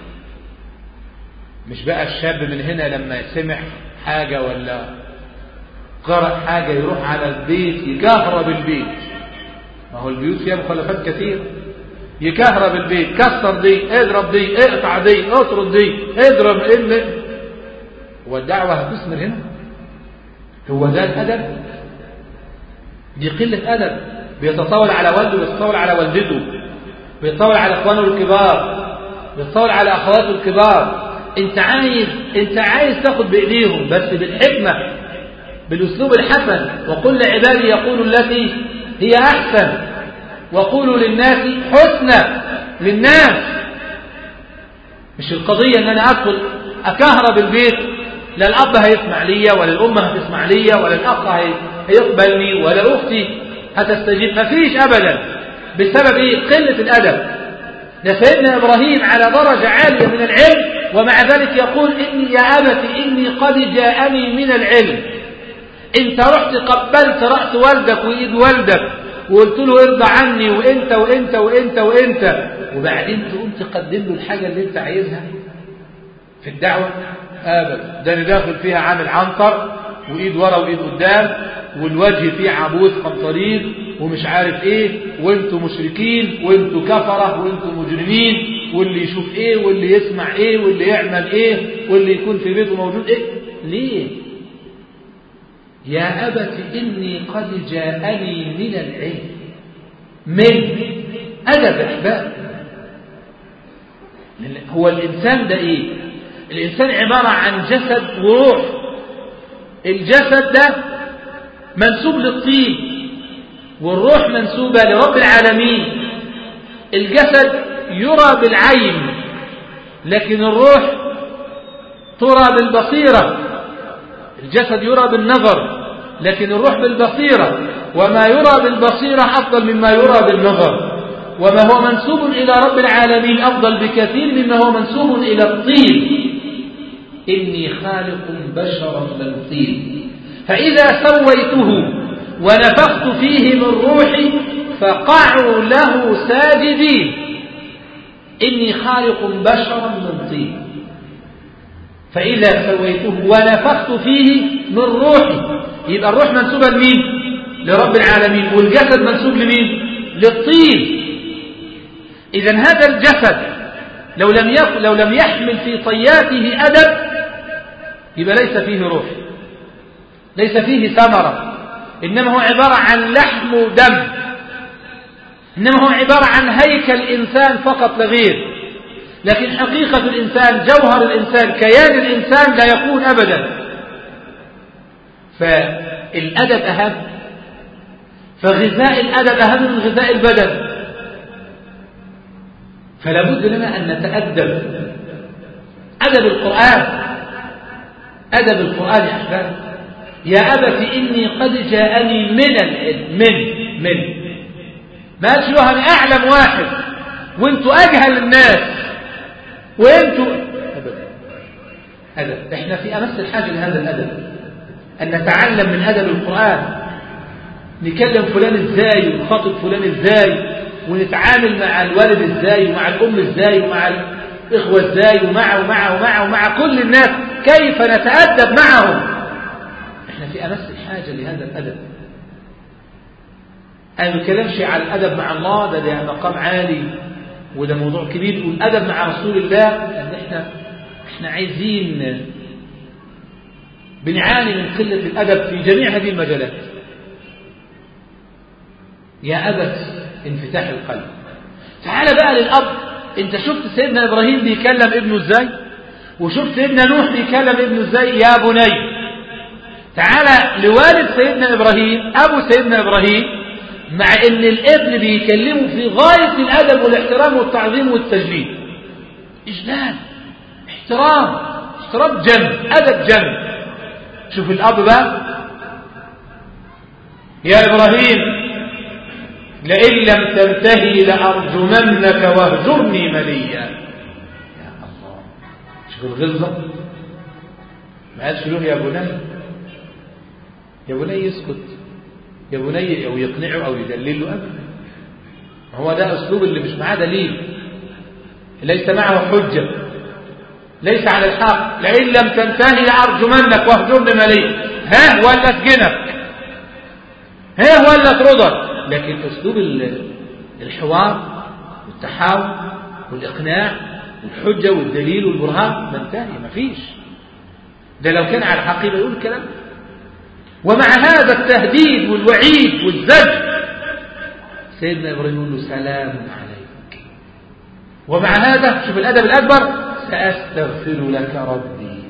مش بقى الشاب من هنا لما سمع حاجة ولا قرأ حاجة يروح على البيت يكهرب البيت ما هو البيوت فيها مخلفات كثيرة يكهرب البيت كسر دي اضرب دي اقطع دي اطرد دي اضرب ان هو الدعوة هتثمر هنا هو ده الأدب دي قلة أدب بيتطاول على والده بيتطاول على والدته بيتطاول على إخوانه الكبار بيتطاول على أخواته الكبار أنت عايز أنت عايز تاخد بإيديهم بس بالحكمة بالأسلوب الحسن وقل لعبادي يقولوا التي هي أحسن وقولوا للناس حسنى للناس مش القضية أن أنا أدخل أكهرب البيت لا الأب هيسمع لي ولا الأم هتسمع لي ولا الأخ هيقبلني ولا أختي هتستجيب مفيش أبدا بسبب إيه؟ قلة الأدب ده سيدنا إبراهيم على درجة عالية من العلم ومع ذلك يقول إني يا أبت إني قد جاءني من العلم انت رحت قبلت رأس والدك وإيد والدك وقلت له ارضى عني وانت وانت وانت وانت وبعدين تقوم تقدم له الحاجة اللي انت عايزها في الدعوة أبدا ده اللي داخل فيها عامل عنتر وإيد ورا وإيد قدام والوجه فيه عبوس قنطرير ومش عارف ايه وانتوا مشركين وانتوا كفرة وانتوا مجرمين واللي يشوف ايه واللي يسمع ايه واللي يعمل ايه واللي يكون في بيته موجود ايه ليه يا أبت إني قد جاءني من العلم من أدب أحباب هو الإنسان ده إيه الإنسان عبارة عن جسد وروح الجسد ده منسوب للطين والروح منسوبة لرب العالمين الجسد يرى بالعين لكن الروح ترى بالبصيرة الجسد يرى بالنظر لكن الروح بالبصيرة وما يرى بالبصيرة أفضل مما يرى بالنظر وما هو منسوب إلى رب العالمين أفضل بكثير مما هو منسوب إلى الطين إني خالق بشرا من طين فإذا سويته ونفخت فيه من روحي فقعوا له ساجدين إني خالق بشرا من طين فإذا سويته ونفخت فيه من روحي يبقى الروح منسوبة لمين لرب العالمين والجسد منسوب لمين للطين إذا هذا الجسد لو لم لو لم يحمل في طياته أدب يبقى ليس فيه روح ليس فيه ثمرة إنما هو عبارة عن لحم ودم إنما هو عبارة عن هيكل إنسان فقط لغير لكن حقيقة الإنسان جوهر الإنسان كيان الإنسان لا يكون أبدا فالأدب أهم فغذاء الأدب أهم من غذاء البدن فلا بد لنا أن نتأدب أدب القرآن أدب القرآن يا أحباب يا أبت إني قد جاءني من العلم من من ما قالش أنا أعلم واحد وانتوا أجهل الناس وانتوا أبدا أدب احنا في أمس الحاجة لهذا الأدب أن نتعلم من أدب القرآن نكلم فلان ازاي ونخاطب فلان ازاي ونتعامل مع الوالد ازاي ومع الأم ازاي ومع الإخوة ازاي ومع ومع ومع ومع كل الناس كيف نتأدب معهم احنا في أمس الحاجة لهذا الأدب أنا ما بتكلمش على الأدب مع الله ده ده مقام عالي وده موضوع كبير والأدب مع رسول الله لأن احنا احنا عايزين بنعاني من قلة الأدب في جميع هذه المجالات يا أبت انفتاح القلب تعال بقى للأب انت شفت سيدنا إبراهيم بيكلم ابنه ازاي وشفت سيدنا نوح بيكلم ابنه ازاي يا بني تعال لوالد سيدنا إبراهيم أبو سيدنا إبراهيم مع ان الابن بيكلمه في غاية الأدب والاحترام والتعظيم والتجليل إجلال احترام احترام جم أدب جم شوف الأب بقى يا إبراهيم لئن لم تنتهي لأرجمنك واهجرني مليا يا الله شوف الغلظة ما قالش له يا بني يا بني اسكت يا بني أو يقنعه أو يدلله أبدا هو ده أسلوب اللي مش معاه دليل ليس معه حجة ليس على الحق لئن لم تنتهي لأرجمنك واهجرني مليا ها ولا اسجنك ها ولا اطردك لكن أسلوب الحوار والتحاور والإقناع والحجة والدليل والبرهان ما انتهي ما فيش ده لو كان على الحقيقة يقول الكلام ومع هذا التهديد والوعيد والزجر سيدنا إبراهيم يقول له سلام عليك ومع هذا شوف الأدب الأكبر سأستغفر لك ربي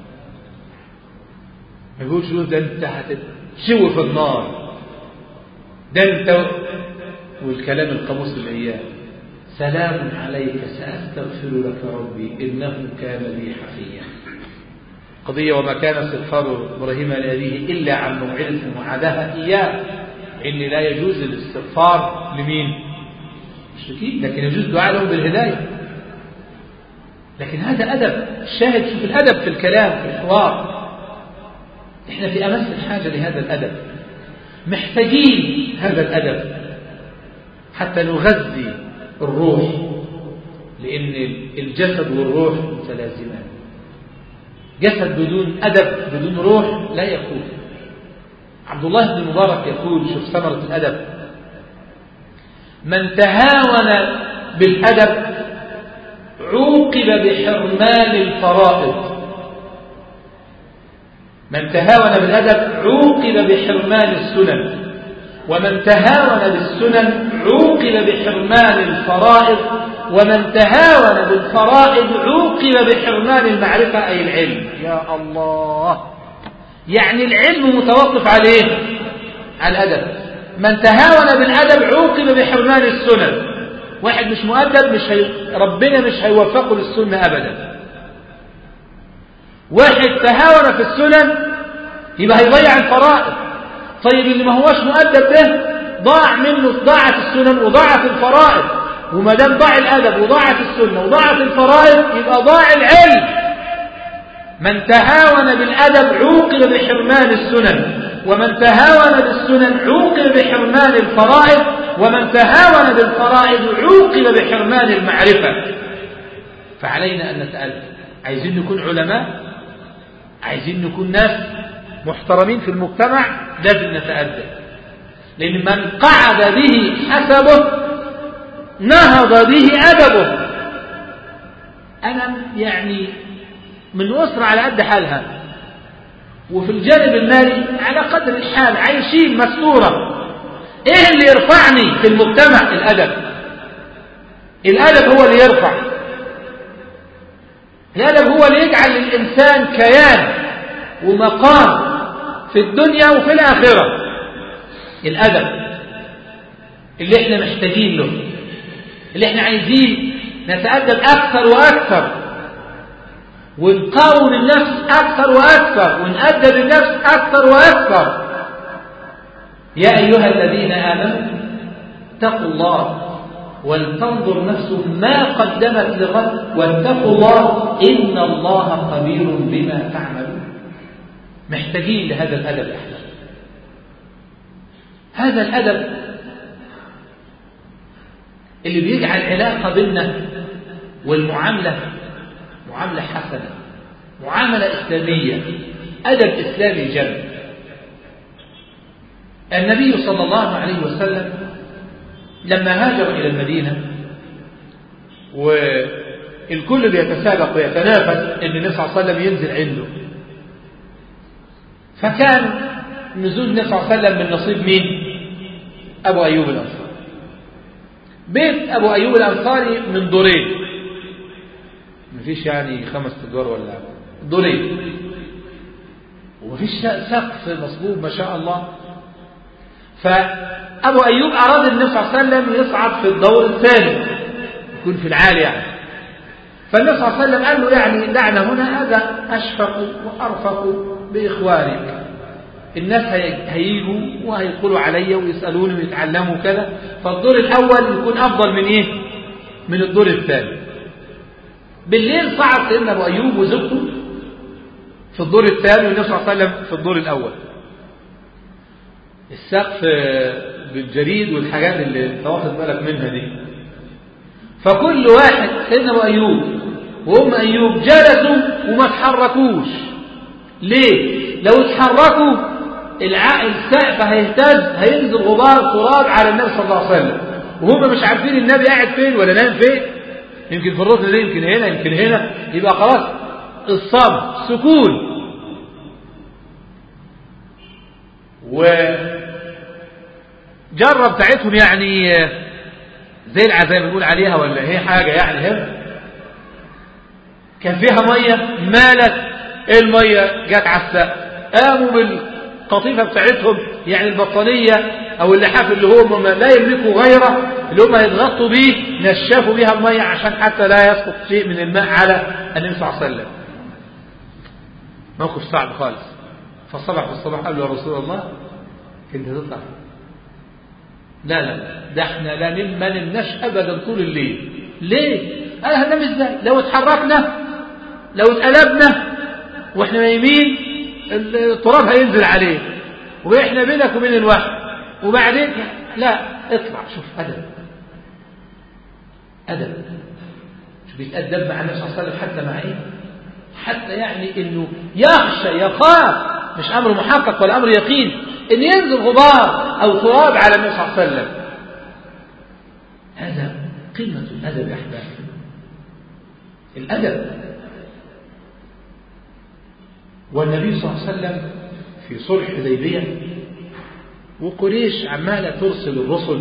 ما يقولش له ده أنت هتتشوي في النار ده أنت والكلام القاموس الأيام سلام عليك سأستغفر لك ربي إنه كان لي حفيا قضية وما كان استغفار إبراهيم لأبيه إلا عن موعدة وعدها إياه إن لا يجوز الاستغفار لمين مشركين لكن يجوز دعاء لهم بالهداية لكن هذا أدب الشاهد شوف الأدب في الكلام في الحوار إحنا في أمس الحاجة لهذا الأدب محتاجين هذا الأدب حتى نغذي الروح لأن الجسد والروح متلازمان جسد بدون أدب بدون روح لا يكون عبد الله بن مبارك يقول شوف ثمرة الأدب من تهاون بالأدب عوقب بحرمان الفرائض من تهاون بالأدب عوقب بحرمان السنن ومن تهاون بالسنن عوقب بحرمان الفرائض ومن تهاون بالفرائض عوقب بحرمان المعرفة أي العلم يا الله يعني العلم متوقف عليه على الأدب من تهاون بالأدب عوقب بحرمان السنن واحد مش مؤدب مش هي... ربنا مش هيوفقه للسنة أبدا واحد تهاون في السنن يبقى هيضيع الفرائض طيب اللي ما هوش مؤدب ده ضاع منه ضاعت السنن وضاعت الفرائض وما دام ضاع الادب وضاعت السنه وضاعت الفرائض يبقى ضاع العلم من تهاون بالادب عوقب بحرمان السنن ومن تهاون بالسنن عوقب بحرمان الفرائض ومن تهاون بالفرائض عوقب بحرمان المعرفه فعلينا ان نتالف عايزين نكون علماء عايزين نكون ناس محترمين في المجتمع لازم نتأدب لأن من قعد به حسبه نهض به أدبه أنا يعني من أسرة على قد حالها وفي الجانب المالي على قدر الحال عايشين مستورة ايه اللي يرفعني في المجتمع الأدب الأدب هو اللي يرفع الأدب هو اللي يجعل الإنسان كيان ومقام في الدنيا وفي الآخرة الأدب اللي احنا محتاجين له اللي احنا عايزين نتأدب أكثر وأكثر ونقاوم النفس أكثر وأكثر ونأدب النفس أكثر وأكثر يا أيها الذين آمنوا اتقوا الله ولتنظر نفس ما قدمت لغد واتقوا الله إن الله خبير بما تعملون محتاجين لهذا الأدب احنا هذا الأدب اللي بيجعل علاقة بيننا والمعاملة معاملة حسنة معاملة إسلامية أدب إسلامي جد النبي صلى الله عليه وسلم لما هاجر إلى المدينة والكل بيتسابق ويتنافس ان النبي صلى الله عليه وسلم ينزل عنده فكان نزول النبي صلى الله عليه وسلم من نصيب مين أبو أيوب الأنصاري بيت أبو أيوب الأنصاري من دورين مفيش يعني خمس أدوار ولا دورين ومفيش سقف مصبوب ما شاء الله فأبو أيوب أراد النبي صلى الله عليه وسلم يصعد في الدور الثاني يكون في العالي يعني فالنبي صلى الله عليه وسلم قال له يعني دعنا هنا هذا أشفق وأرفق بإخوانك الناس هيجوا وهيدخلوا علي ويسألوني ويتعلموا كذا فالدور الأول يكون أفضل من إيه؟ من الدور الثاني بالليل صعد سيدنا أبو أيوب وزوجته في الدور الثاني والنبي صلى الله عليه وسلم في الدور الأول السقف بالجريد والحاجات اللي انت واخد بالك منها دي فكل واحد سيدنا ابو ايوب وام ايوب جلسوا وما تحركوش ليه لو اتحركوا السقف هيهتز هينزل غبار تراب على النبي صلى الله عليه وسلم وهم مش عارفين النبي قاعد فين ولا نام فين يمكن في الركن ده يمكن هنا يمكن هنا يبقى خلاص الصمت سكون وجرب بتاعتهم يعني زي العزاء بنقول عليها ولا هي حاجة يعني هم كان فيها مية مالت المية جت على السقف قاموا بالقطيفة بتاعتهم يعني البطانية أو اللحاف اللي هم لا يملكوا غيره اللي هم يتغطوا بيه نشفوا بيها المية عشان حتى لا يسقط شيء من الماء على النبي صلى الله عليه وسلم موقف صعب خالص فصبح في الصباح قال له يا رسول الله انت تطلع لا لا ده احنا لا نم ما نمناش ابدا طول الليل ليه قال هننام ازاي لو اتحركنا لو اتقلبنا واحنا نايمين التراب هينزل عليه واحنا بينك وبين الوحي وبعدين لا اطلع شوف ادب ادب شوف يتأدب مع النبي صلى الله عليه وسلم حتى مع ايه حتى يعني انه يخشى يخاف مش امر محقق ولا امر يقين ان ينزل غبار او تراب على النبي صلى الله عليه وسلم هذا قمة الأدب يا أحبابي الأدب والنبي صلى الله عليه وسلم في صلح حديبية وقريش عمالة ترسل الرسل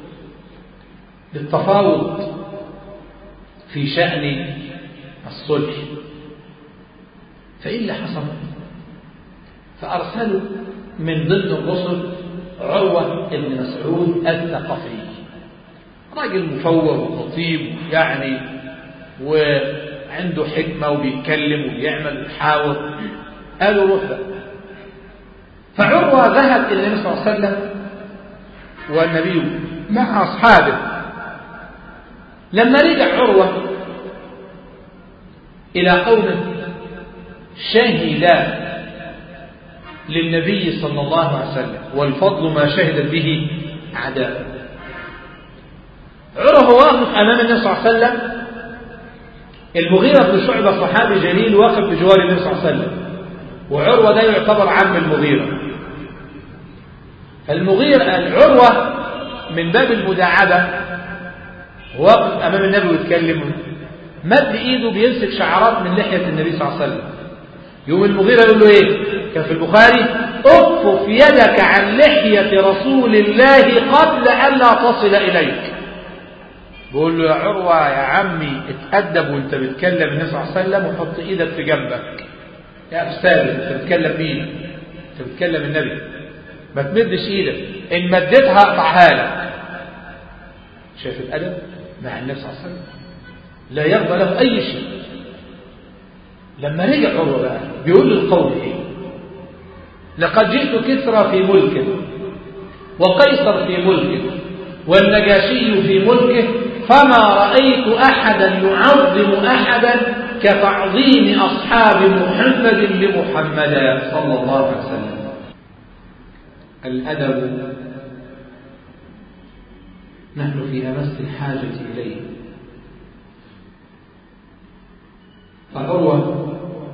للتفاوض في شأن الصلح فإيه اللي حصل فأرسلوا من ضمن الرسل عروة بن مسعود الثقفي راجل مفوه وخطيب يعني وعنده حكمة وبيتكلم وبيعمل ويحاور قالوا روح بقى فعروة ذهب إلى النبي صلى الله عليه وسلم والنبي مع أصحابه لما رجع عروة إلى قومه شهد للنبي صلى الله عليه وسلم والفضل ما شهدت به عداء عروة واقف أمام النبي صلى الله عليه وسلم المغيرة بن شعبة صحابي جليل واقف بجوار النبي صلى الله عليه وسلم وعروة ده يعتبر عم المغيرة فالمغيرة العروة من باب المداعبة واقف أمام النبي ويتكلم مد إيده بيمسك شعرات من لحية النبي صلى الله عليه وسلم يوم المغيرة يقول له إيه كان في البخاري اكفف يدك عن لحية رسول الله قبل أن لا تصل إليك بقول له يا عروة يا عمي اتأدب وانت بتكلم النبي صلى الله عليه وسلم وحط ايدك في جنبك يا أستاذ انت بتكلم مين انت بتكلم النبي ما تمدش ايدك ان مدتها اقطعها لك شايف الأدب مع النبي صلى الله عليه وسلم لا يرضى له أي شيء لما رجع عروة بقى بيقول للقوم ايه لقد جئت كسرى في ملكه وقيصر في ملكه والنجاشي في ملكه فما رأيت أحدا يعظم أحدا كتعظيم أصحاب محمد لمحمد صلى الله عليه وسلم الأدب نحن في أمس الحاجة إليه فعروة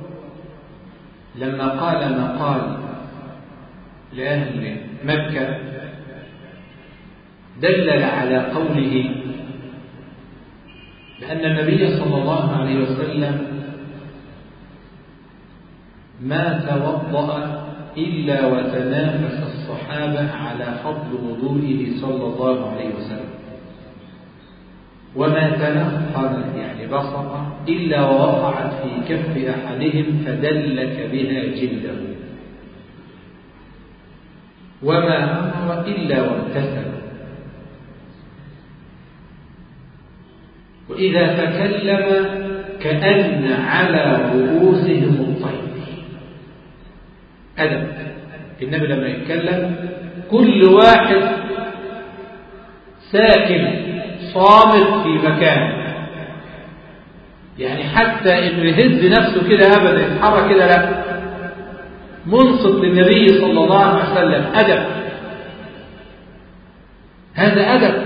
لما قال ما قال لأهل مكة دلل على قوله بأن النبي صلى الله عليه وسلم ما توضأ إلا وتنافس الصحابة على فضل وضوئه صلى الله عليه وسلم وما تنقل يعني بصق إلا ووقعت في كف أحدهم فدلك بها جلده وما أمر إلا وامتثل وإذا تكلم كأن على رؤوسهم الطير أدب النبي لما يتكلم كل واحد ساكن صامت في مكانه يعني حتى انه يهز نفسه كده ابدا يتحرك كده لا منصت للنبي صلى الله عليه وسلم ادب هذا ادب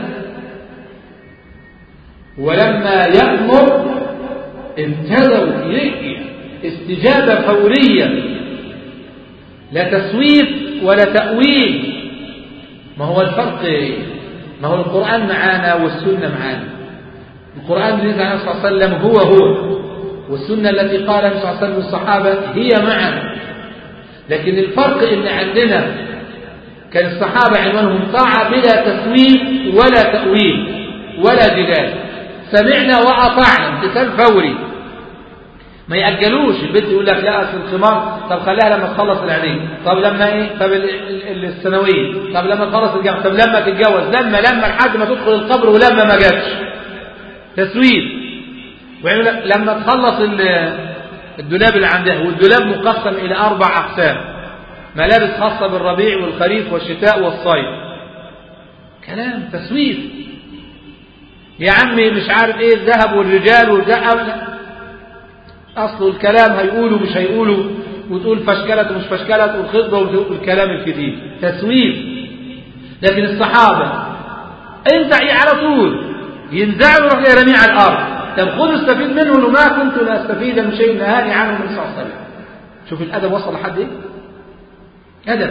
ولما يأمر ابتدوا إليه استجابة فورية لا تسويف ولا تأويل ما هو الفرق ما هو القرآن معانا والسنة معانا القرآن الذي عن صلى الله عليه وسلم هو هو والسنة التي قال صلى الله عليه وسلم الصحابة هي معنا لكن الفرق ان عندنا كان الصحابة عنوانهم طاعة بلا تسويف ولا تأويل ولا جدال سمعنا وأطعنا امتثال فوري ما يأجلوش البنت يقول لك لا أصل الخمار طب خليها لما تخلص العيدين طب لما إيه طب الثانوية طب لما تخلص الجامعة طب لما تتجوز لما لما لحد ما تدخل القبر ولما ما جاتش تسويف ويقول لك لما تخلص الدولاب اللي عندها والدولاب مقسم إلى أربع أقسام ملابس خاصة بالربيع والخريف والشتاء والصيف كلام تسويف يا عمي مش عارف ايه الذهب والرجال والذهب اصل الكلام هيقولوا مش هيقولوا وتقول فشكلت ومش فشكلت والخطبة والكلام الكتير تسويف لكن الصحابة انزع على طول ينزعوا يروح يرميه على الارض طب خذ استفيد منه لو ما كنت لاستفيد من شيء نهاني عنه النبي صلى الله عليه وسلم شوف الادب وصل لحد ايه ادب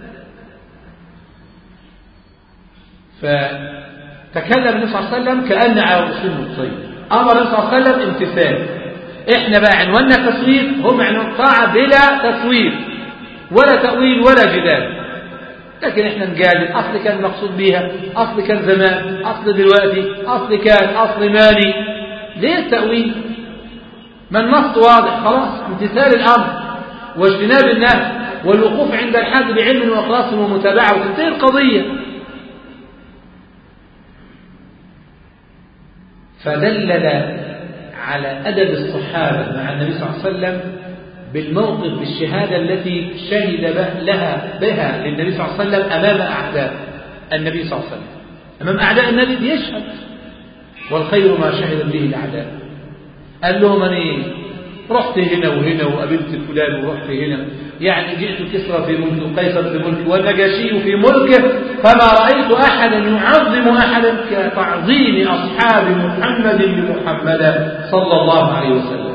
فتكلم النبي صلى الله عليه وسلم كأن على اصول مقصيه امر النبي صلى الله عليه وسلم امتثال احنا بقى عنواننا تصوير هم عنوان طاعه بلا تصوير ولا تاويل ولا جدال لكن احنا نجادل اصل كان مقصود بيها اصل كان زمان اصل دلوقتي اصل كان اصل مالي ليه التأويل ما النص واضح خلاص امتثال الامر واجتناب النهي والوقوف عند الحد بعلم واخلاص ومتابعه وتنتهي القضيه فدلل على ادب الصحابه مع النبي صلى الله عليه وسلم بالموقف بالشهادة التي شهد لها بها للنبي صلى الله عليه وسلم أمام أعداء النبي صلى الله عليه وسلم أمام أعداء النبي بيشهد والخير ما شهد به الأعداء قال لهم أنا رحت هنا وهنا وقابلت فلان ورحت هنا يعني جئت كسرى في ملك وقيصر في ملك والنجاشي في ملكه فما رأيت أحدا يعظم أحدا كتعظيم أصحاب محمد لمحمد صلى الله عليه وسلم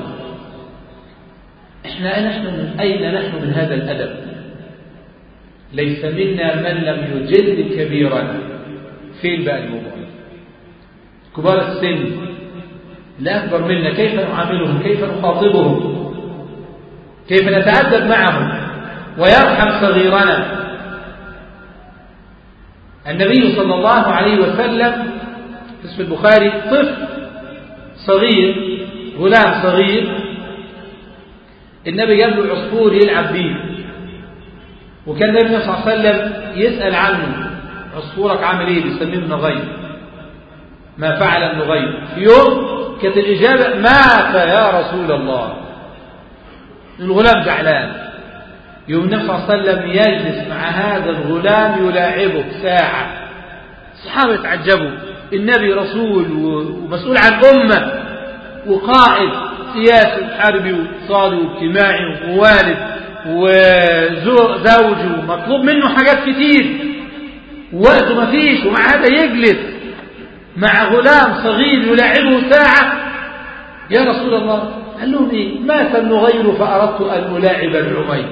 احنا نحن من أين نحن من هذا الأدب ليس منا من لم يجل كبيرنا فين بقى الموضوع كبار السن لا أكبر منا كيف نعاملهم كيف نخاطبهم كيف نتأدب معهم ويرحم صغيرنا النبي صلى الله عليه وسلم اسم البخاري طفل صغير غلام صغير النبي جاب له عصفور يلعب بيه وكان النبي صلى الله عليه وسلم يسأل عنه عصفورك عامل ايه بيسميه النغير ما فعل النغير في يوم كانت الإجابة مات يا رسول الله الغلام زعلان يوم النبي صلى الله عليه وسلم يجلس مع هذا الغلام يلاعبه ساعة الصحابة يتعجبوا النبي رسول ومسؤول عن أمة وقائد سياسي وحربي واقتصادي واجتماعي ووالد وزوج ومطلوب منه حاجات كتير وقته ما فيش ومع هذا يجلس مع غلام صغير يلاعبه ساعة يا رسول الله قال لهم ايه مات النغير فأردت أن ألاعب العمير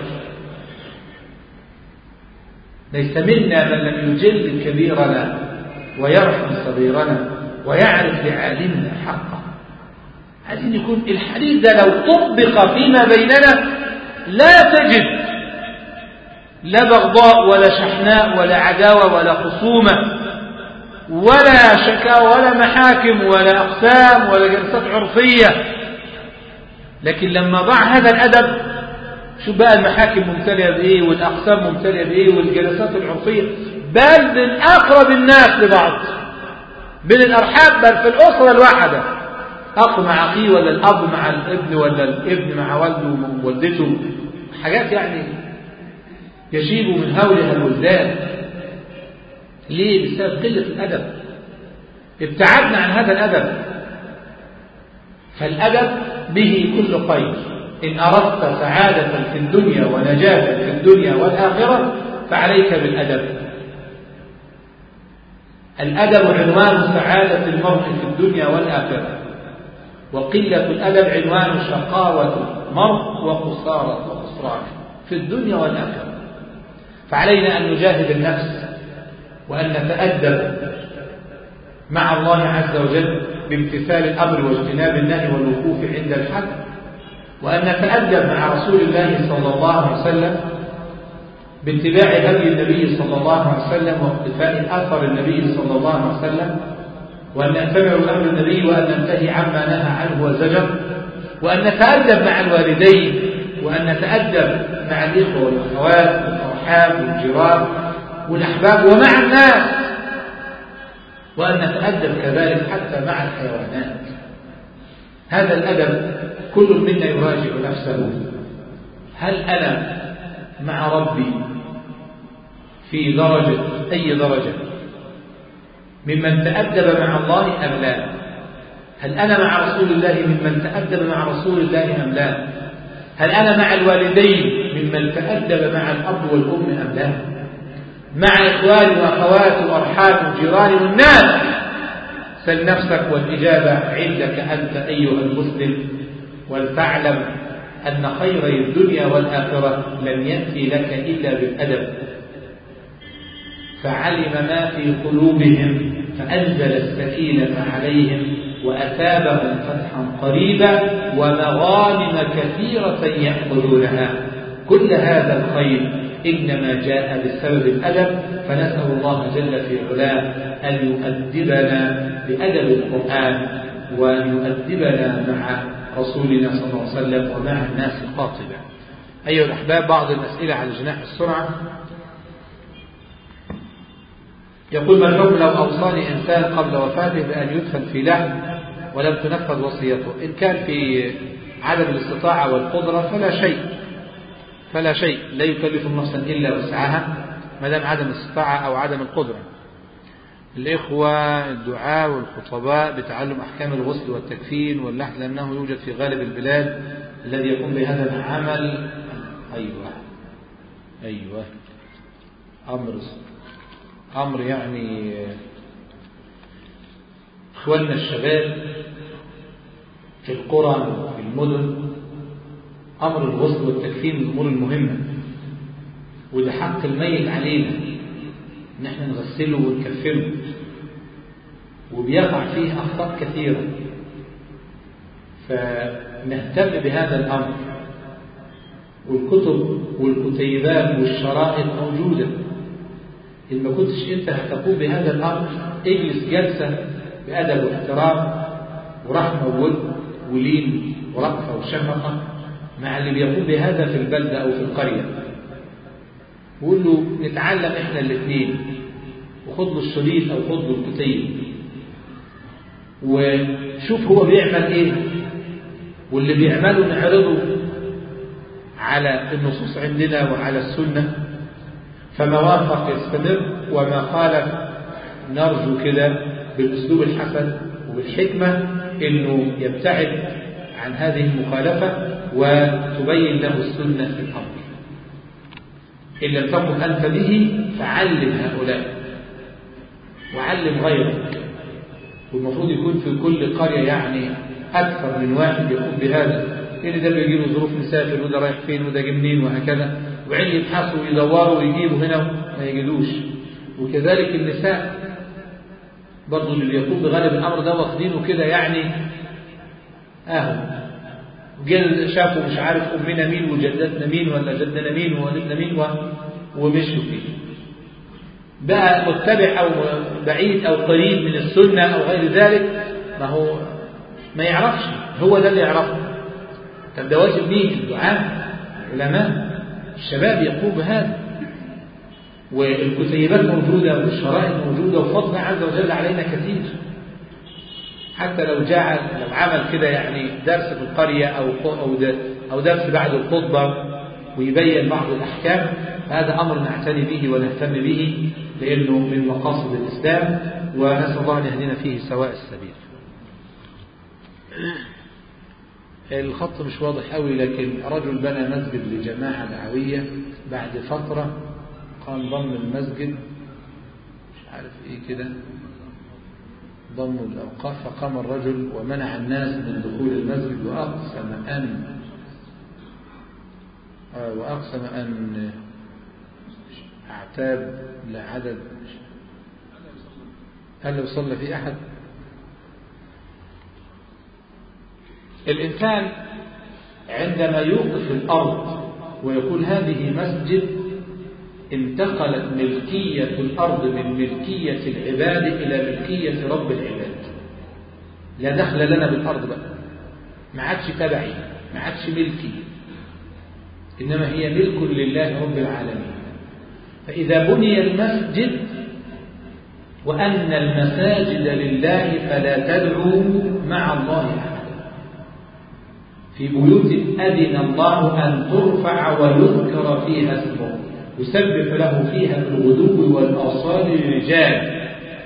ليس منا من لم يجل كبيرنا ويرحم صغيرنا ويعرف لعالمنا حقه عايزين يكون الحديث ده لو طبق فيما بيننا لا تجد لا بغضاء ولا شحناء ولا عداوة ولا خصومة ولا شكاوى ولا محاكم ولا أقسام ولا جلسات عرفية لكن لما ضع هذا الأدب شوف بقى المحاكم ممتلئة بإيه والأقسام ممتلئة بإيه والجلسات العرفية بل من أقرب الناس لبعض بين الأرحام بل في الأسرة الواحدة أخ مع أخيه ولا الأب مع الابن ولا الابن مع والده ووالدته حاجات يعني يشيب من هولها الولدان ليه؟ بسبب قلة الأدب ابتعدنا عن هذا الأدب فالأدب به كل خير إن أردت سعادة في الدنيا ونجاة في الدنيا والآخرة فعليك بالأدب الأدب عنوان سعادة المرء في الدنيا والآخرة وقلة الأدب عنوان شقاوة المرء وخسارة وخسران في الدنيا والآخرة فعلينا أن نجاهد النفس وأن نتأدب مع الله عز وجل بامتثال الأمر واجتناب النهي والوقوف عند الحد وأن نتأدب مع رسول الله صلى الله عليه وسلم باتباع هدي النبي صلى الله عليه وسلم واقتفاء أثر النبي صلى الله عليه وسلم وأن نتبع أمر النبي وأن ننتهي عما نهى عنه وزجر وأن نتأدب مع الوالدين وأن نتأدب مع الإخوة والأخوات والأرحام والجيران والأحباب ومع الناس وأن نتأدب كذلك حتى مع الحيوانات هذا الأدب كل منا يراجع نفسه هل أنا مع ربي في درجة أي درجة ممن تأدب مع الله أم لا هل أنا مع رسول الله ممن تأدب مع رسول الله أم لا هل أنا مع الوالدين ممن تأدب مع الأب والأم أم لا مع إخواني وأخواتي وأرحامي وجيراني والناس سل نفسك والإجابة عندك أنت أيها المسلم ولتعلم أن خيري الدنيا والآخرة لم يأتي لك إلا بالأدب فعلم ما في قلوبهم فأنزل السكينة عليهم وأثابهم فتحا قريبا ومغانم كثيرة يأخذونها كل هذا الخير إنما جاء بسبب الأدب فنسأل الله جل في علاه أن يؤدبنا بأدب القرآن وأن يؤدبنا مع رسولنا صلى الله عليه وسلم ومع الناس قاطبا أيها الأحباب بعض الأسئلة على جناح السرعة يقول ما الحكم لو أوصاني إنسان قبل وفاته بأن يدفن في لحم ولم تنفذ وصيته إن كان في عدم الاستطاعة والقدرة فلا شيء فلا شيء لا يكلف نفسا إلا وسعها ما دام عدم الاستطاعة أو عدم القدرة الإخوة الدعاء والخطباء بتعلم أحكام الغسل والتكفين واللحن لأنه يوجد في غالب البلاد الذي يقوم بهذا العمل أيوة أيوة أمر أمر يعني إخواننا الشباب في القرى في المدن أمر الغسل والتكفين من الأمور المهمة وده حق الميت علينا إن احنا نغسله ونكفنه وبيقع فيه أخطاء كثيرة فنهتم بهذا الأمر والكتب والكتيبات والشرائط موجودة إن ما كنتش أنت هتقوم بهذا الأمر اجلس جلسة بأدب واحترام ورحمة وود ولين ورأفة وشفقة مع اللي بيقوم بهذا في البلدة أو في القرية وقول له نتعلم إحنا الاثنين وخد له الشريط أو خد له الكتيب وشوف هو بيعمل إيه واللي بيعمله نعرضه على النصوص عندنا وعلى السنة فما وافق يستمر وما خالف نرجو كده بالأسلوب الحسن وبالحكمة إنه يبتعد عن هذه المخالفة وتبين له السنة في الأمر إن لم تقم أنت به فعلم هؤلاء وعلم غيرك والمفروض يكون في كل قرية يعني أكثر من واحد يقوم بهذا لأن ده بيجي له ظروف مسافر وده رايح فين وده جه منين وهكذا وبعدين يبحثوا ويدوروا ويجيبوا هنا ما يجدوش وكذلك النساء برضه اللي بيقوم بغالب الأمر ده واخدينه كده يعني أهو جل شافوا مش عارف أمنا مين وجدتنا مين ولا جدنا مين ووالدنا مين و... ومشوا فيه بقى متبع أو بعيد أو قريب من السنة أو غير ذلك ما هو ما يعرفش هو ده اللي يعرفه طب ده واجب مين الدعاء العلماء الشباب يقوم بهذا والكتيبات موجودة والشرائط موجودة وفضل عز وجل علينا كثير حتى لو جعل لو عمل كده يعني درس في القرية أو أو أو درس بعد الخطبة ويبين بعض الأحكام هذا أمر نعتني به ونهتم به لأنه من مقاصد الإسلام ونسأل الله أن يهدينا فيه سواء السبيل. الخط مش واضح قوي لكن رجل بنى مسجد لجماعة دعوية بعد فترة قام ضم المسجد مش عارف ايه كده ضموا الأوقاف فقام الرجل ومنع الناس من دخول المسجد وأقسم أن وأقسم أن أعتاب لعدد هل لو صلى في أحد الإنسان عندما يوقف الأرض ويقول هذه مسجد انتقلت ملكية الأرض من ملكية العباد إلى ملكية رب العباد لا دخل لنا بالأرض بقى ما عادش تبعي ما عادش ملكي إنما هي ملك لله رب العالمين فإذا بني المسجد وأن المساجد لله فلا تدعوا مع الله أحدا في بيوت أذن الله أن ترفع ويذكر فيها اسمه يسبح له فيها بالغدو والآصال رجال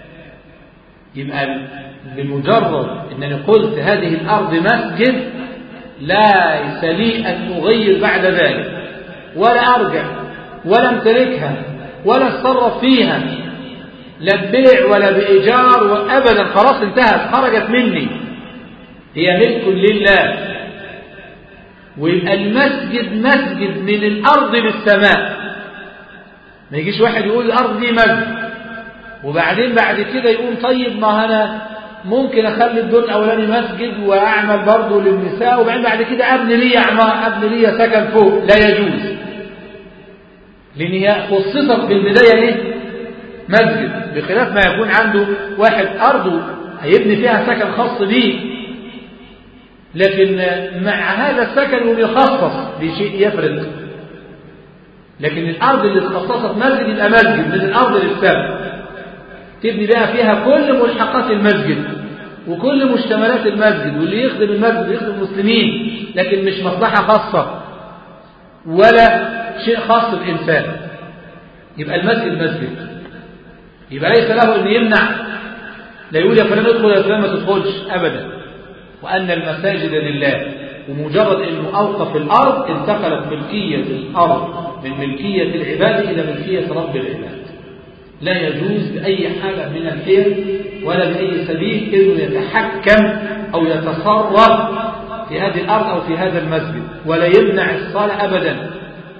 يبقى بمجرد أنني قلت هذه الأرض مسجد ليس لي أن أغير بعد ذلك ولا أرجع ولا امتلكها ولا اتصرف فيها لا ببيع ولا بإيجار وأبدا خلاص انتهت خرجت مني هي ملك لله ويبقى المسجد مسجد من الأرض للسماء ما يجيش واحد يقول الأرض دي مسجد وبعدين بعد كده يقول طيب ما أنا ممكن أخلي الدور الأولاني مسجد وأعمل برضه للنساء وبعدين بعد كده أبني لي عمار أبني لي سكن فوق لا يجوز لأن هي خصصت في البداية ليه؟ مسجد بخلاف ما يكون عنده واحد أرضه هيبني فيها سكن خاص به لكن مع هذا السكن يخصص بشيء يفرق لكن الأرض اللي اتخصصت مسجد يبقى مسجد من الأرض للسماء تبني بقى فيها كل ملحقات المسجد وكل مشتملات المسجد واللي يخدم المسجد يخدم المسلمين لكن مش مصلحة خاصة ولا شيء خاص بالإنسان يبقى المسجد مسجد يبقى ليس له أن يمنع لا يقول يا فلان ادخل يا فلان ما تدخلش أبدا وأن المساجد لله ومجرد أنه أوقف الأرض انتقلت ملكية الأرض من ملكية العباد إلى ملكية رب العباد لا يجوز بأي حالة من الحيل ولا بأي سبيل أنه يتحكم أو يتصرف في هذه الأرض أو في هذا المسجد ولا يمنع الصلاة أبدا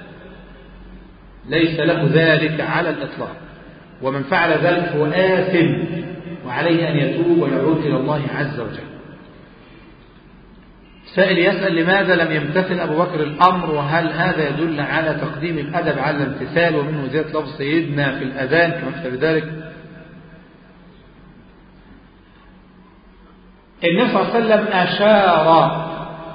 ليس له ذلك على الإطلاق ومن فعل ذلك هو آثم وعليه أن يتوب ويعود إلى الله عز وجل سائل يسأل لماذا لم يمتثل أبو بكر الأمر وهل هذا يدل على تقديم الأدب على الامتثال ومنه زيادة لفظ سيدنا في الأذان كما في ذلك النبي صلى الله عليه وسلم أشار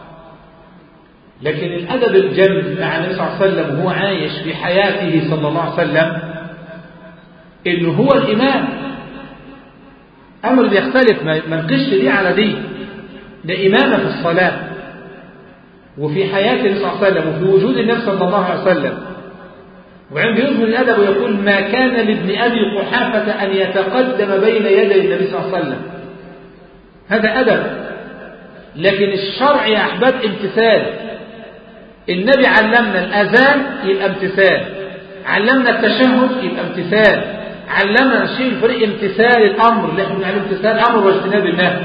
لكن الأدب الجم مع النبي صلى الله عليه وسلم وهو عايش في حياته صلى الله عليه وسلم إنه هو الإمام أمر بيختلف ما نقش دي على دي ده إمامة في الصلاة وفي حياة النبي صلى الله عليه وسلم وفي وجود النبي صلى الله عليه وسلم وعنده يظهر الأدب ويقول ما كان لابن أبي قحافة أن يتقدم بين يدي النبي صلى الله عليه وسلم هذا أدب لكن الشرع يا أحباب امتثال النبي علمنا الأذان يبقى امتثال علمنا التشهد يبقى امتثال علمنا شيء الفريق امتثال الأمر اللي احنا بنعمل امتثال الأمر واجتناب النهي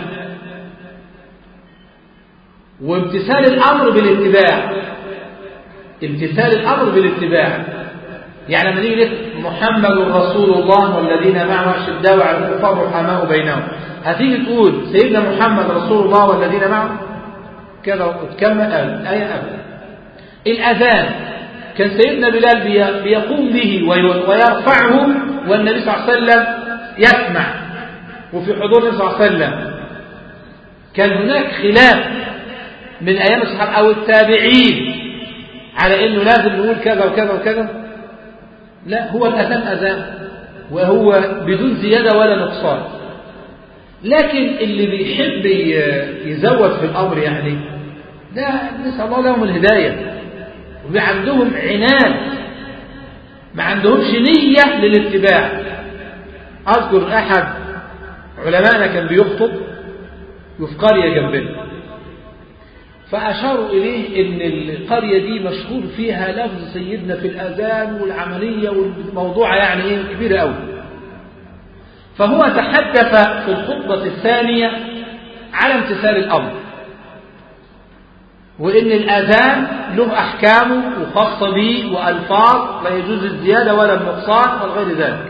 وامتثال الأمر بالاتباع امتثال الأمر بالاتباع يعني لما نيجي محمد رسول الله والذين معه أشداء على الكفار رحماء بينهم هتيجي تقول سيدنا محمد رسول الله والذين معه كذا وتكمل آية أبدا الأذان كان سيدنا بلال بيقوم به ويرفعه والنبي صلى الله عليه وسلم يسمع وفي حضور النبي صلى الله عليه وسلم كان هناك خلاف من أيام الصحابة أو التابعين على أنه لازم نقول كذا وكذا وكذا لا هو الأذان أذان وهو بدون زيادة ولا نقصان لكن اللي بيحب يزود في الأمر يعني ده نسأل الله لهم الهداية وعندهم عناد ما عندهمش نية للاتباع أذكر أحد علمائنا كان بيخطب وفي قرية جنبنا فأشاروا إليه إن القرية دي مشهور فيها لفظ سيدنا في الأذان والعملية والموضوع يعني إيه كبيرة أوي فهو تحدث في الخطبة الثانية على امتثال الأمر وإن الأذان له أحكامه وخاصة به وألفاظ لا يجوز الزيادة ولا النقصان وغير ذلك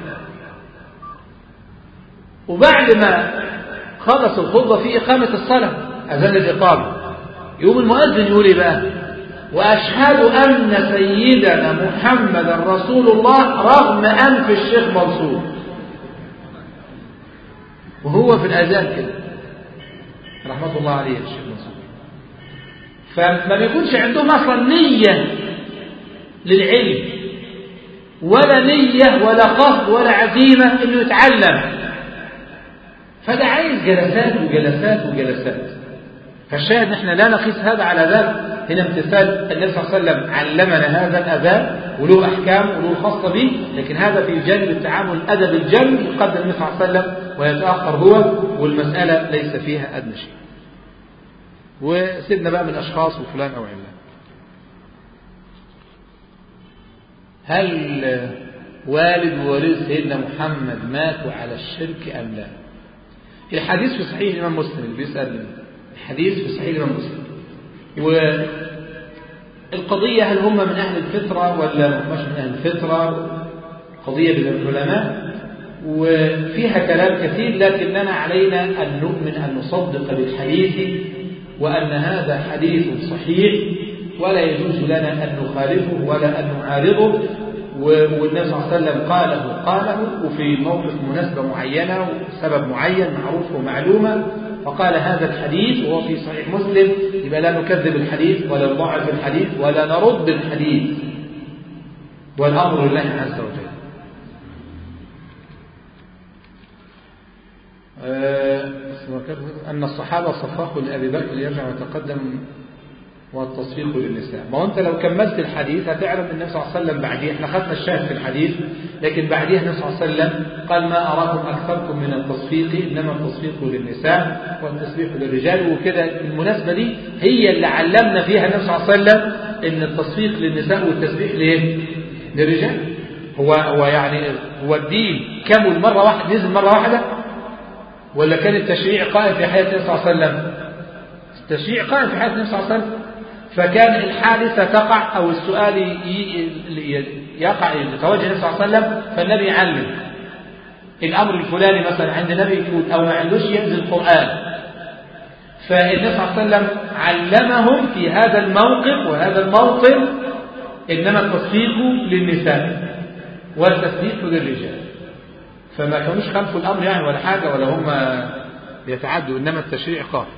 وبعد ما خلص الخطبة في إقامة الصلاة أذان الإقامة يقوم المؤذن يقول ايه بقى وأشهد أن سيدنا محمد رسول الله رغم أنف الشيخ منصور وهو في الأذان كده رحمة الله عليه الشيخ منصور فما بيكونش عندهم أصلا نية للعلم ولا نية ولا قصد ولا عزيمة إنه يتعلم فده عايز جلسات وجلسات وجلسات فالشاهد نحن لا نقيس هذا على ذلك هنا امتثال النبي صلى الله عليه وسلم علمنا هذا الأذان وله أحكام وله خاصة به لكن هذا في جانب التعامل الأدب الجم يقدم النبي صلى الله عليه وسلم ويتأخر هو والمسألة ليس فيها أدنى شيء وسيبنا بقى من أشخاص وفلان أو علان هل والد ووالد سيدنا محمد ماتوا على الشرك أم لا الحديث في صحيح الإمام مسلم اللي بيسأل الحديث في صحيح الإمام مسلم والقضية هل هم من أهل الفطرة ولا مش من أهل الفطرة قضية بين العلماء وفيها كلام كثير لكننا علينا أن نؤمن أن نصدق بالحديث وأن هذا حديث صحيح ولا يجوز لنا أن نخالفه ولا أن نعارضه والنبي صلى الله عليه وسلم قاله قاله وفي موقف مناسبة معينة وسبب معين معروف ومعلومة فقال هذا الحديث وهو في صحيح مسلم يبقى لا نكذب الحديث ولا نضعف الحديث ولا نرد الحديث والأمر لله عز وجل أن الصحابة صفاقوا لأبي بكر ليرجع ويتقدم والتصفيق للنساء ما هو أنت لو كملت الحديث هتعرف أن النبي صلى الله عليه وسلم بعديه احنا خدنا الشاهد في الحديث لكن بعديه النبي صلى الله عليه وسلم قال ما أراكم أكثركم من التصفيق إنما التصفيق للنساء والتصفيق للرجال وكده المناسبة دي هي اللي علمنا فيها النبي صلى الله عليه وسلم أن التصفيق للنساء والتسبيح ليه؟ للرجال هو هو يعني هو الدين كمل مرة واحدة نزل مرة واحدة ولا كان التشريع قائم في حياة النبي صلى الله عليه وسلم التشريع قائم في حياة النبي صلى الله عليه وسلم فكان الحادثة تقع أو السؤال يقع يتوجه النبي صلى الله عليه وسلم فالنبي يعلم الأمر الفلاني مثلا عند النبي يكون أو ما عندوش ينزل القرآن فالنبي صلى الله عليه وسلم علمهم في هذا الموقف وهذا الموطن إنما التصديق للنساء والتصديق للرجال فما كانوش خلفوا الأمر يعني ولا حاجة ولا هم يتعدوا إنما التشريع قائم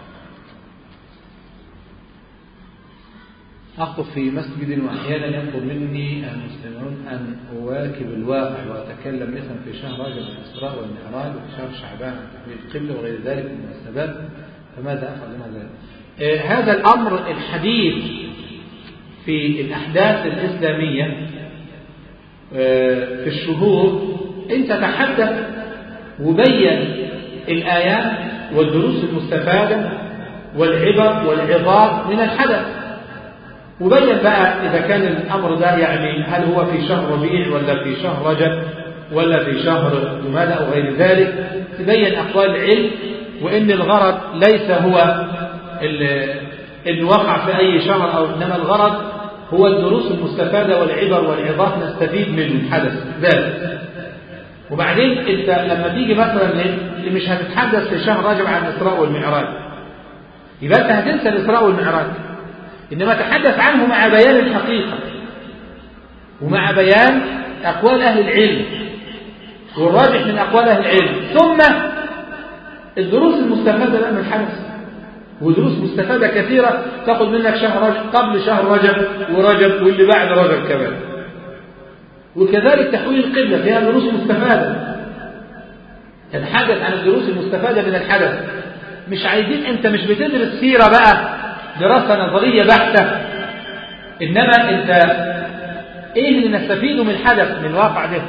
أخطب في مسجد وأحيانا يطلب مني المسلمون أن أواكب الواقع وأتكلم مثلا في شهر رجب الإسراء والمعراج وفي شهر شعبان في القبلة وغير ذلك من المناسبات فماذا أفعل لما ذلك؟ آه هذا الأمر الحديث في الأحداث الإسلامية آه في الشهور أنت تحدث وبين الآيات والدروس المستفادة والعبر والعظات من الحدث وبين بقى إذا كان الأمر ده يعني هل هو في شهر ربيع ولا في شهر رجب ولا في شهر جمادى أو غير ذلك تبين أقوال العلم وإن الغرض ليس هو اللي وقع في أي شهر أو إنما الغرض هو الدروس المستفادة والعبر والعظات نستفيد من الحدث ذلك وبعدين انت لما تيجي مثلا اللي مش هتتحدث في شهر رجب عن الإسراء والمعراج يبقى انت هتنسى الإسراء والمعراج إنما تحدث عنه مع بيان الحقيقة ومع بيان أقوال أهل العلم والراجح من أقوال أهل العلم ثم الدروس المستفادة بقى من الحدث ودروس مستفادة كثيرة تأخذ منك شهر رجب قبل شهر رجب ورجب واللي بعد رجب كمان وكذلك تحويل القبلة فيها دروس مستفادة تتحدث عن الدروس المستفادة من الحدث مش عايزين انت مش بتدرس سيرة بقى دراسة نظرية بحتة إنما أنت إيه اللي نستفيده من الحدث من الواقع ده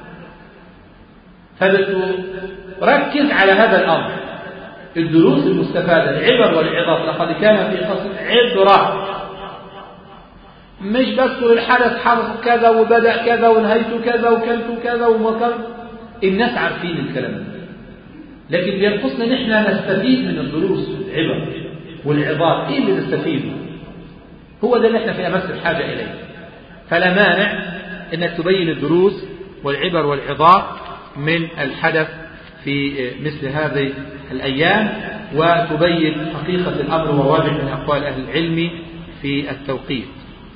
فركز على هذا الأمر الدروس المستفادة العبر والعظات لقد كان في قصة عبرة مش بس الحدث حدث كذا وبدأ كذا ونهيت كذا وكلت كذا ومكر الناس عارفين الكلام ده لكن بينقصنا نحن نستفيد من الدروس والعبر والعظات ايه اللي نستفيده هو ده اللي احنا في امس الحاجه اليه فلا مانع انك تبين الدروس والعبر والعظات من الحدث في مثل هذه الايام وتبين حقيقه الامر وواجه من اقوال اهل العلم في التوقيت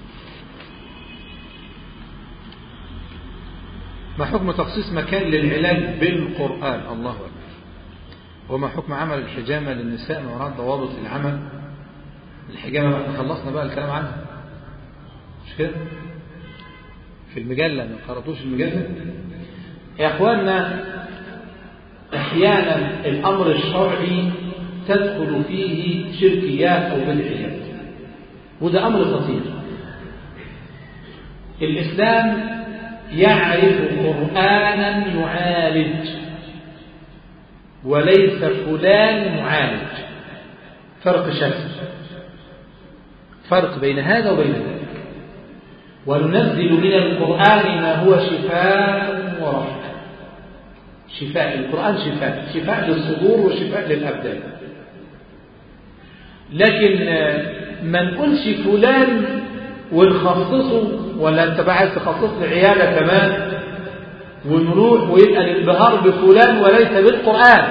ما حكم تخصيص مكان للعلاج بالقرآن الله أكبر وما حكم عمل الحجامة للنساء وراء ضوابط العمل الحجامة احنا خلصنا بقى الكلام عنها مش كده في المجلة ما قرأتوش المجلة يا اخواننا احيانا الامر الشرعي تدخل فيه شركيات او بدعيات وده امر خطير الاسلام يعرف قرانا يعالج وليس فلان معالج فرق شاسع فرق بين هذا وبين ذلك وننزل من القرآن ما هو شفاء ورحمة شفاء القرآن شفاء شفاء للصدور وشفاء للأبدان لكن ما نقولش فلان ونخصصه ولا انت بقى عايز تخصص لي عياده كمان ونروح ويبقى الانبهار بفلان وليس بالقران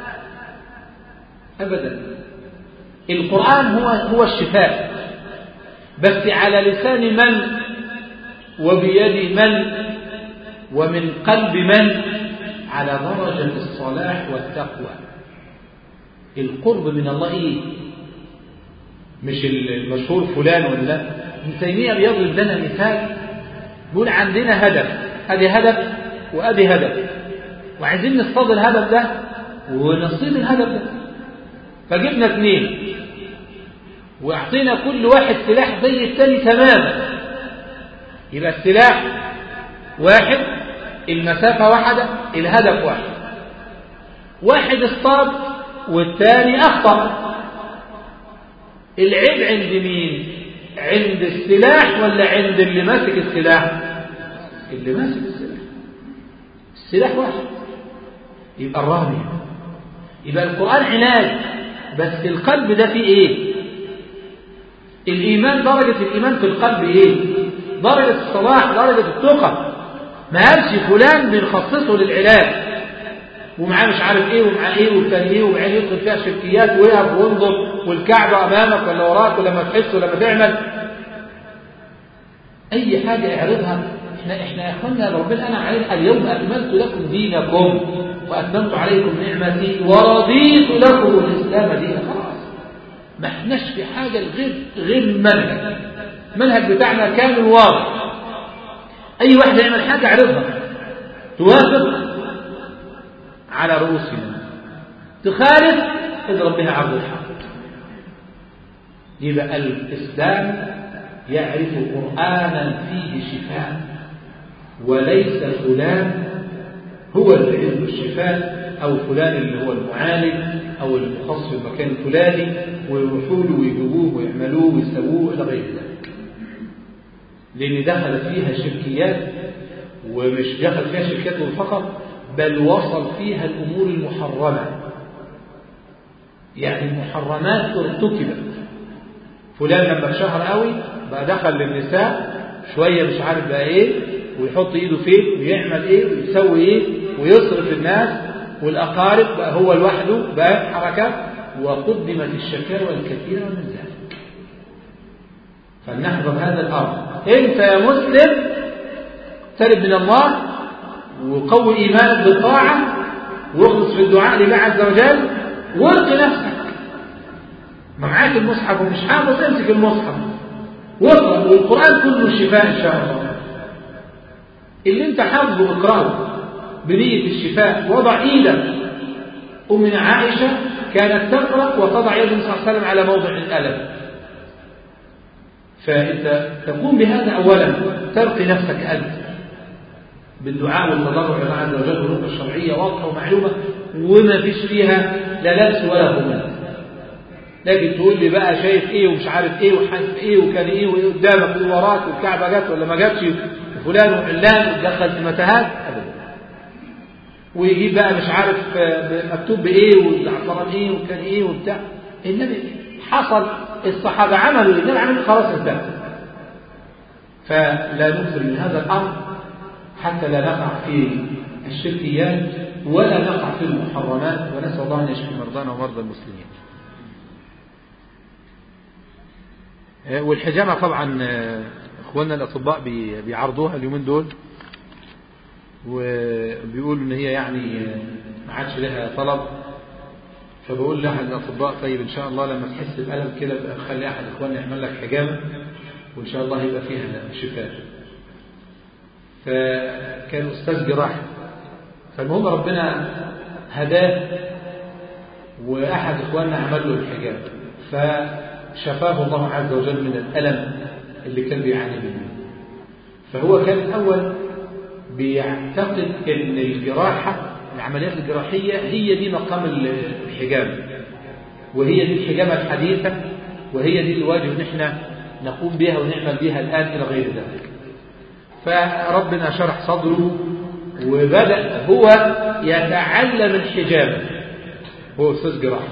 ابدا القران هو هو الشفاء بس على لسان من وبيد من ومن قلب من على درجه الصلاح والتقوى القرب من الله ايه مش المشهور فلان ولا ابن تيميه بيضرب لنا مثال بيقول عندنا هدف ادي هدف وادي هدف وعايزين نصطاد الهدف ده ونصيد الهدف ده فجبنا اثنين واعطينا كل واحد سلاح زي الثاني تماما يبقى السلاح واحد المسافه واحده الهدف واحد واحد اصطاد والثاني اخطأ العيب عند مين عند السلاح ولا عند اللي ماسك السلاح اللي ماسك السلاح السلاح واحد يبقى الرامي يبقى القرآن علاج بس القلب ده فيه ايه الإيمان درجة الإيمان في القلب ايه درجة الصلاح درجة التقى ما قالش فلان بنخصصه للعلاج ومعاه مش عارف ايه ومعاه ايه والتاني ايه وبعدين يدخل فيها شركيات ويقف وينظر والكعبة امامك ولا وراك ولما تحس ولما تعمل اي حاجة اعرضها احنا احنا يا اخوانا ربنا انا علينا اليوم اكملت لكم دينكم واتممت عليكم نعمتي ورضيت لكم الاسلام دينا خلاص ما احناش في حاجة غير غير منهج المنهج بتاعنا كامل واضح اي واحد يعمل حاجة اعرضها توافق على رؤوسنا تخالف اضرب بها عرض الحق يبقى الإسلام يعرف قرآنا فيه شفاء وليس فلان هو اللي عنده الشفاء أو فلان اللي هو المعالج أو المخصص في المكان الفلاني ويروحوا له ويجيبوه ويعملوه ويسووه إلى غير ذلك لأن دخلت فيها شركيات ومش دخل فيها شركات فقط بل وصل فيها الأمور المحرمة يعني المحرمات ارتكبت فلان لما اتشهر قوي بقى دخل للنساء شوية مش عارف بقى ايه ويحط ايده فين ويعمل ايه ويسوي ايه ويصرف الناس والأقارب بقى هو لوحده بقى حركات وقدمت الشكاوى الكثيرة من ذلك فلنحذر هذا الأمر انت يا مسلم اقترب من الله وقوي إيمانك بالطاعة واخلص في الدعاء لله عز وجل والقي نفسك ما معاك المصحف ومش حافظ امسك المصحف واقرا والقرآن كله شفاء إن شاء الله اللي انت حافظه اقراه بنية الشفاء وضع ايدك أمنا عائشة كانت تقرأ وتضع يد النبي صلى الله عليه وسلم على موضع الألم فأنت تقوم بهذا أولا ترقي نفسك أنت بالدعاء والتضرع لله عز وجل والرقى الشرعية واضحة ومعلومة وما فيش فيها لا لبس ولا غموض لكن تقول لي بقى شايف ايه ومش عارف ايه وحاسس ايه وكان ايه وايه قدامك ووراك والكعبة جت ولا ما جاتش وفلان وعلان وتدخل في متاهات ابدا ويجيب بقى مش عارف مكتوب بايه والزعفران ايه وكان ايه وبتاع النبي حصل الصحابة عملوا النبي عمل خلاص انتهى فلا نكثر من هذا الامر حتى لا نقع في الشركيات ولا نقع في المحرمات ونسأل الله أن يشفي مرضانا ومرضى المسلمين والحجامة طبعا اخواننا الاطباء بيعرضوها اليومين دول وبيقولوا ان هي يعني ما عادش لها طلب فبقول لاحد الاطباء طيب ان شاء الله لما تحس بألم كده خلي احد اخواننا يعمل لك حجامة وان شاء الله يبقى فيها شفاء فكان استاذ جراحة فالمهم ربنا هداه واحد اخواننا عمل له الحجامة ف شفاه الله عز وجل من الألم اللي كان بيعاني منه فهو كان الأول بيعتقد أن الجراحة العمليات الجراحية هي دي مقام الحجامة وهي دي الحجامة الحديثة وهي دي الواجب ان احنا نقوم بها ونعمل بها الآن إلى غير ذلك فربنا شرح صدره وبدأ هو يتعلم الحجاب هو أستاذ جراحة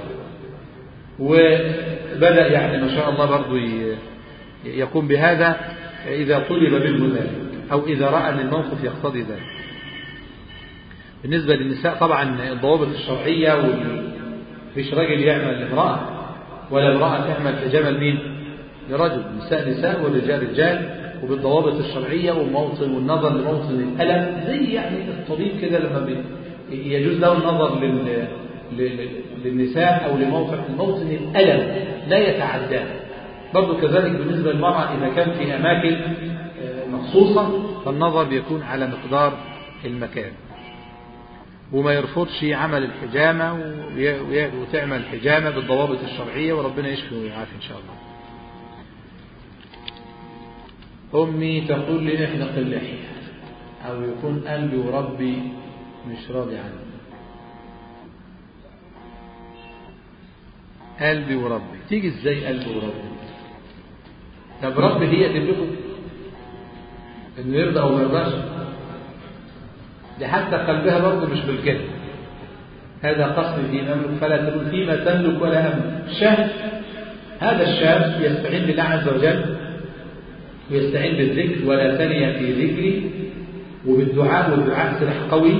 وبدأ يعني ما شاء الله برضو يقوم بهذا إذا طلب منه ذلك أو إذا رأى أن الموقف يقتضي ذلك بالنسبة للنساء طبعا الضوابط الشرعية فيش راجل يعمل لامرأة ولا امرأة تعمل حجامة لمين؟ لرجل نساء نساء والرجال رجال وبالضوابط الشرعية والموطن والنظر لموطن الألم زي يعني الطبيب كده لما يجوز له النظر لل للنساء أو لموطن موطن الألم لا يتعداه برضو كذلك بالنسبة للمرأة إذا كان في أماكن مخصوصة فالنظر بيكون على مقدار المكان وما يرفضش عمل الحجامة وتعمل الحجامة بالضوابط الشرعية وربنا يشفي ويعافي إن شاء الله أمي تقول لي احلق اللحية أو يكون قلبي وربي مش راضي عني قلبي وربي تيجي ازاي قلبي وربي طب ربي هي تملكه انه يرضى او ما يرضاش دي حتى قلبها برضه مش بالكلمة هذا قسم في أملك فلا تقول فيما تملك ولا أملك شاب هذا الشاب يستعين بالله عز وجل ويستعين بالذكر ولا ثانية في ذكري وبالدعاء والدعاء سلاح قوي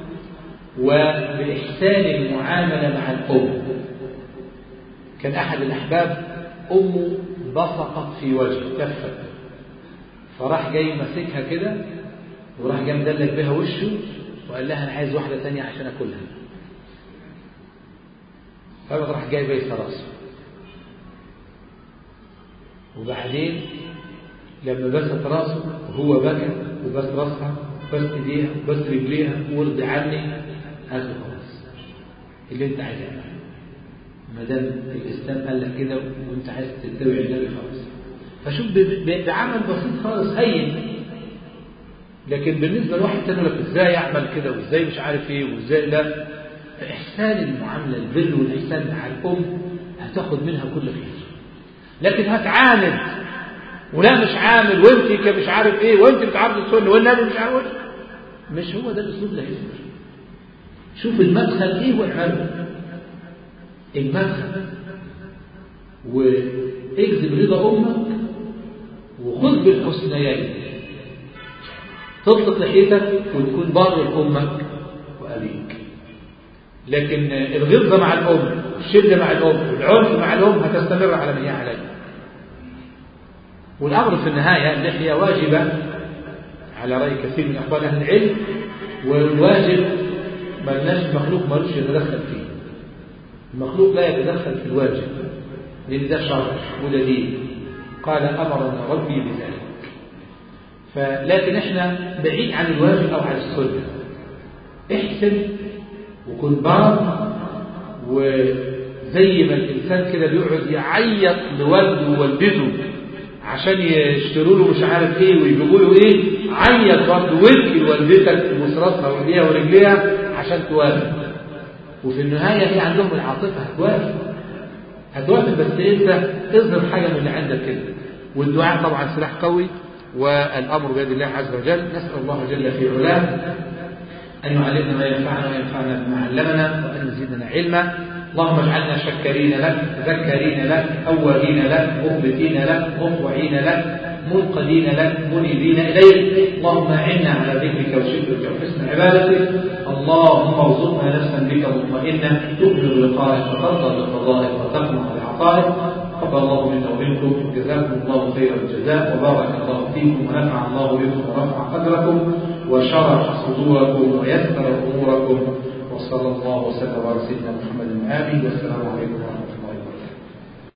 وبإحسان المعاملة مع الأم كان أحد الأحباب أمه بصقت في وجهه كفت فراح جاي ماسكها كده وراح جاي مدلك بها وشه وقال لها أنا عايز واحدة تانية عشان أكلها فقال راح جاي بيس راسه وبعدين لما بست راسه وهو بكى وبس راسها بس ايديها بس رجليها وارضي عني هات خلاص اللي انت عايز تعمله ما دام الاسلام قال لك كده وانت عايز تتبع النبي خلاص فشوف بعمل بسيط خالص هين لكن بالنسبه لواحد تاني لك ازاي يعمل كده وازاي مش عارف ايه وازاي لا احسان المعامله البر والاحسان مع الام هتاخد منها كل خير لكن هتعاند ولا مش عامل وانت مش عارف ايه وانت بتعرض السنه والنبي مش عارف مش هو ده الاسلوب اللي هيصبر شوف المدخل ايه واعمله المدخل واجذب رضا امك وخذ بالحسنيين تطلق لحيتك وتكون بار لامك وابيك لكن الغلظه مع الام الشده مع الام والعنف مع الام هتستمر على ما هي عليه والأمر في النهاية اللحية واجبة على رأي كثير من أخوان أهل العلم والواجب ملناش مخلوق ملوش يتدخل فيه المخلوق لا يتدخل في الواجب لأن ده شرع وده دين قال أمرنا ربي بذلك فلكن احنا بعيد عن الواجب أو عن السنة احسن وكن بار وزي ما الإنسان كده بيقعد يعيط لوالده ووالدته عشان يشتروا له مش عارف ايه ويجيبوا له ايه عيط برضه وابكي لوالدتك بمصراتها وايديها ورجليها عشان توافق وفي النهايه هي عندهم العاطفه هتوافق هتوافق بس انت اظهر حاجه من اللي عندك كده والدعاء طبعا سلاح قوي والامر بيد الله عز وجل نسال الله جل في علاه ان يعلمنا ما ينفعنا وينفعنا بما علمنا وان يزيدنا علما اللهم اجعلنا شكرين لك ذكرين لك أوابين لك مخبتين لك مطوعين لك منقدين لك منيبين إليك اللهم أعنا على ذكرك وشكرك وحسن عبادتك اللهم ارزقنا نفسا بك مطمئنة تؤمن بلقائك وترضى بقضائك وتقنع بعطائك تقبل الله منا ومنكم جزاكم الله خير الجزاء وبارك الله فيكم ونفع الله بكم ورفع قدركم وشرح صدوركم ويسر اموركم وصلى الله وسلم على سيدنا محمد وآله والسلام عليكم ورحمة الله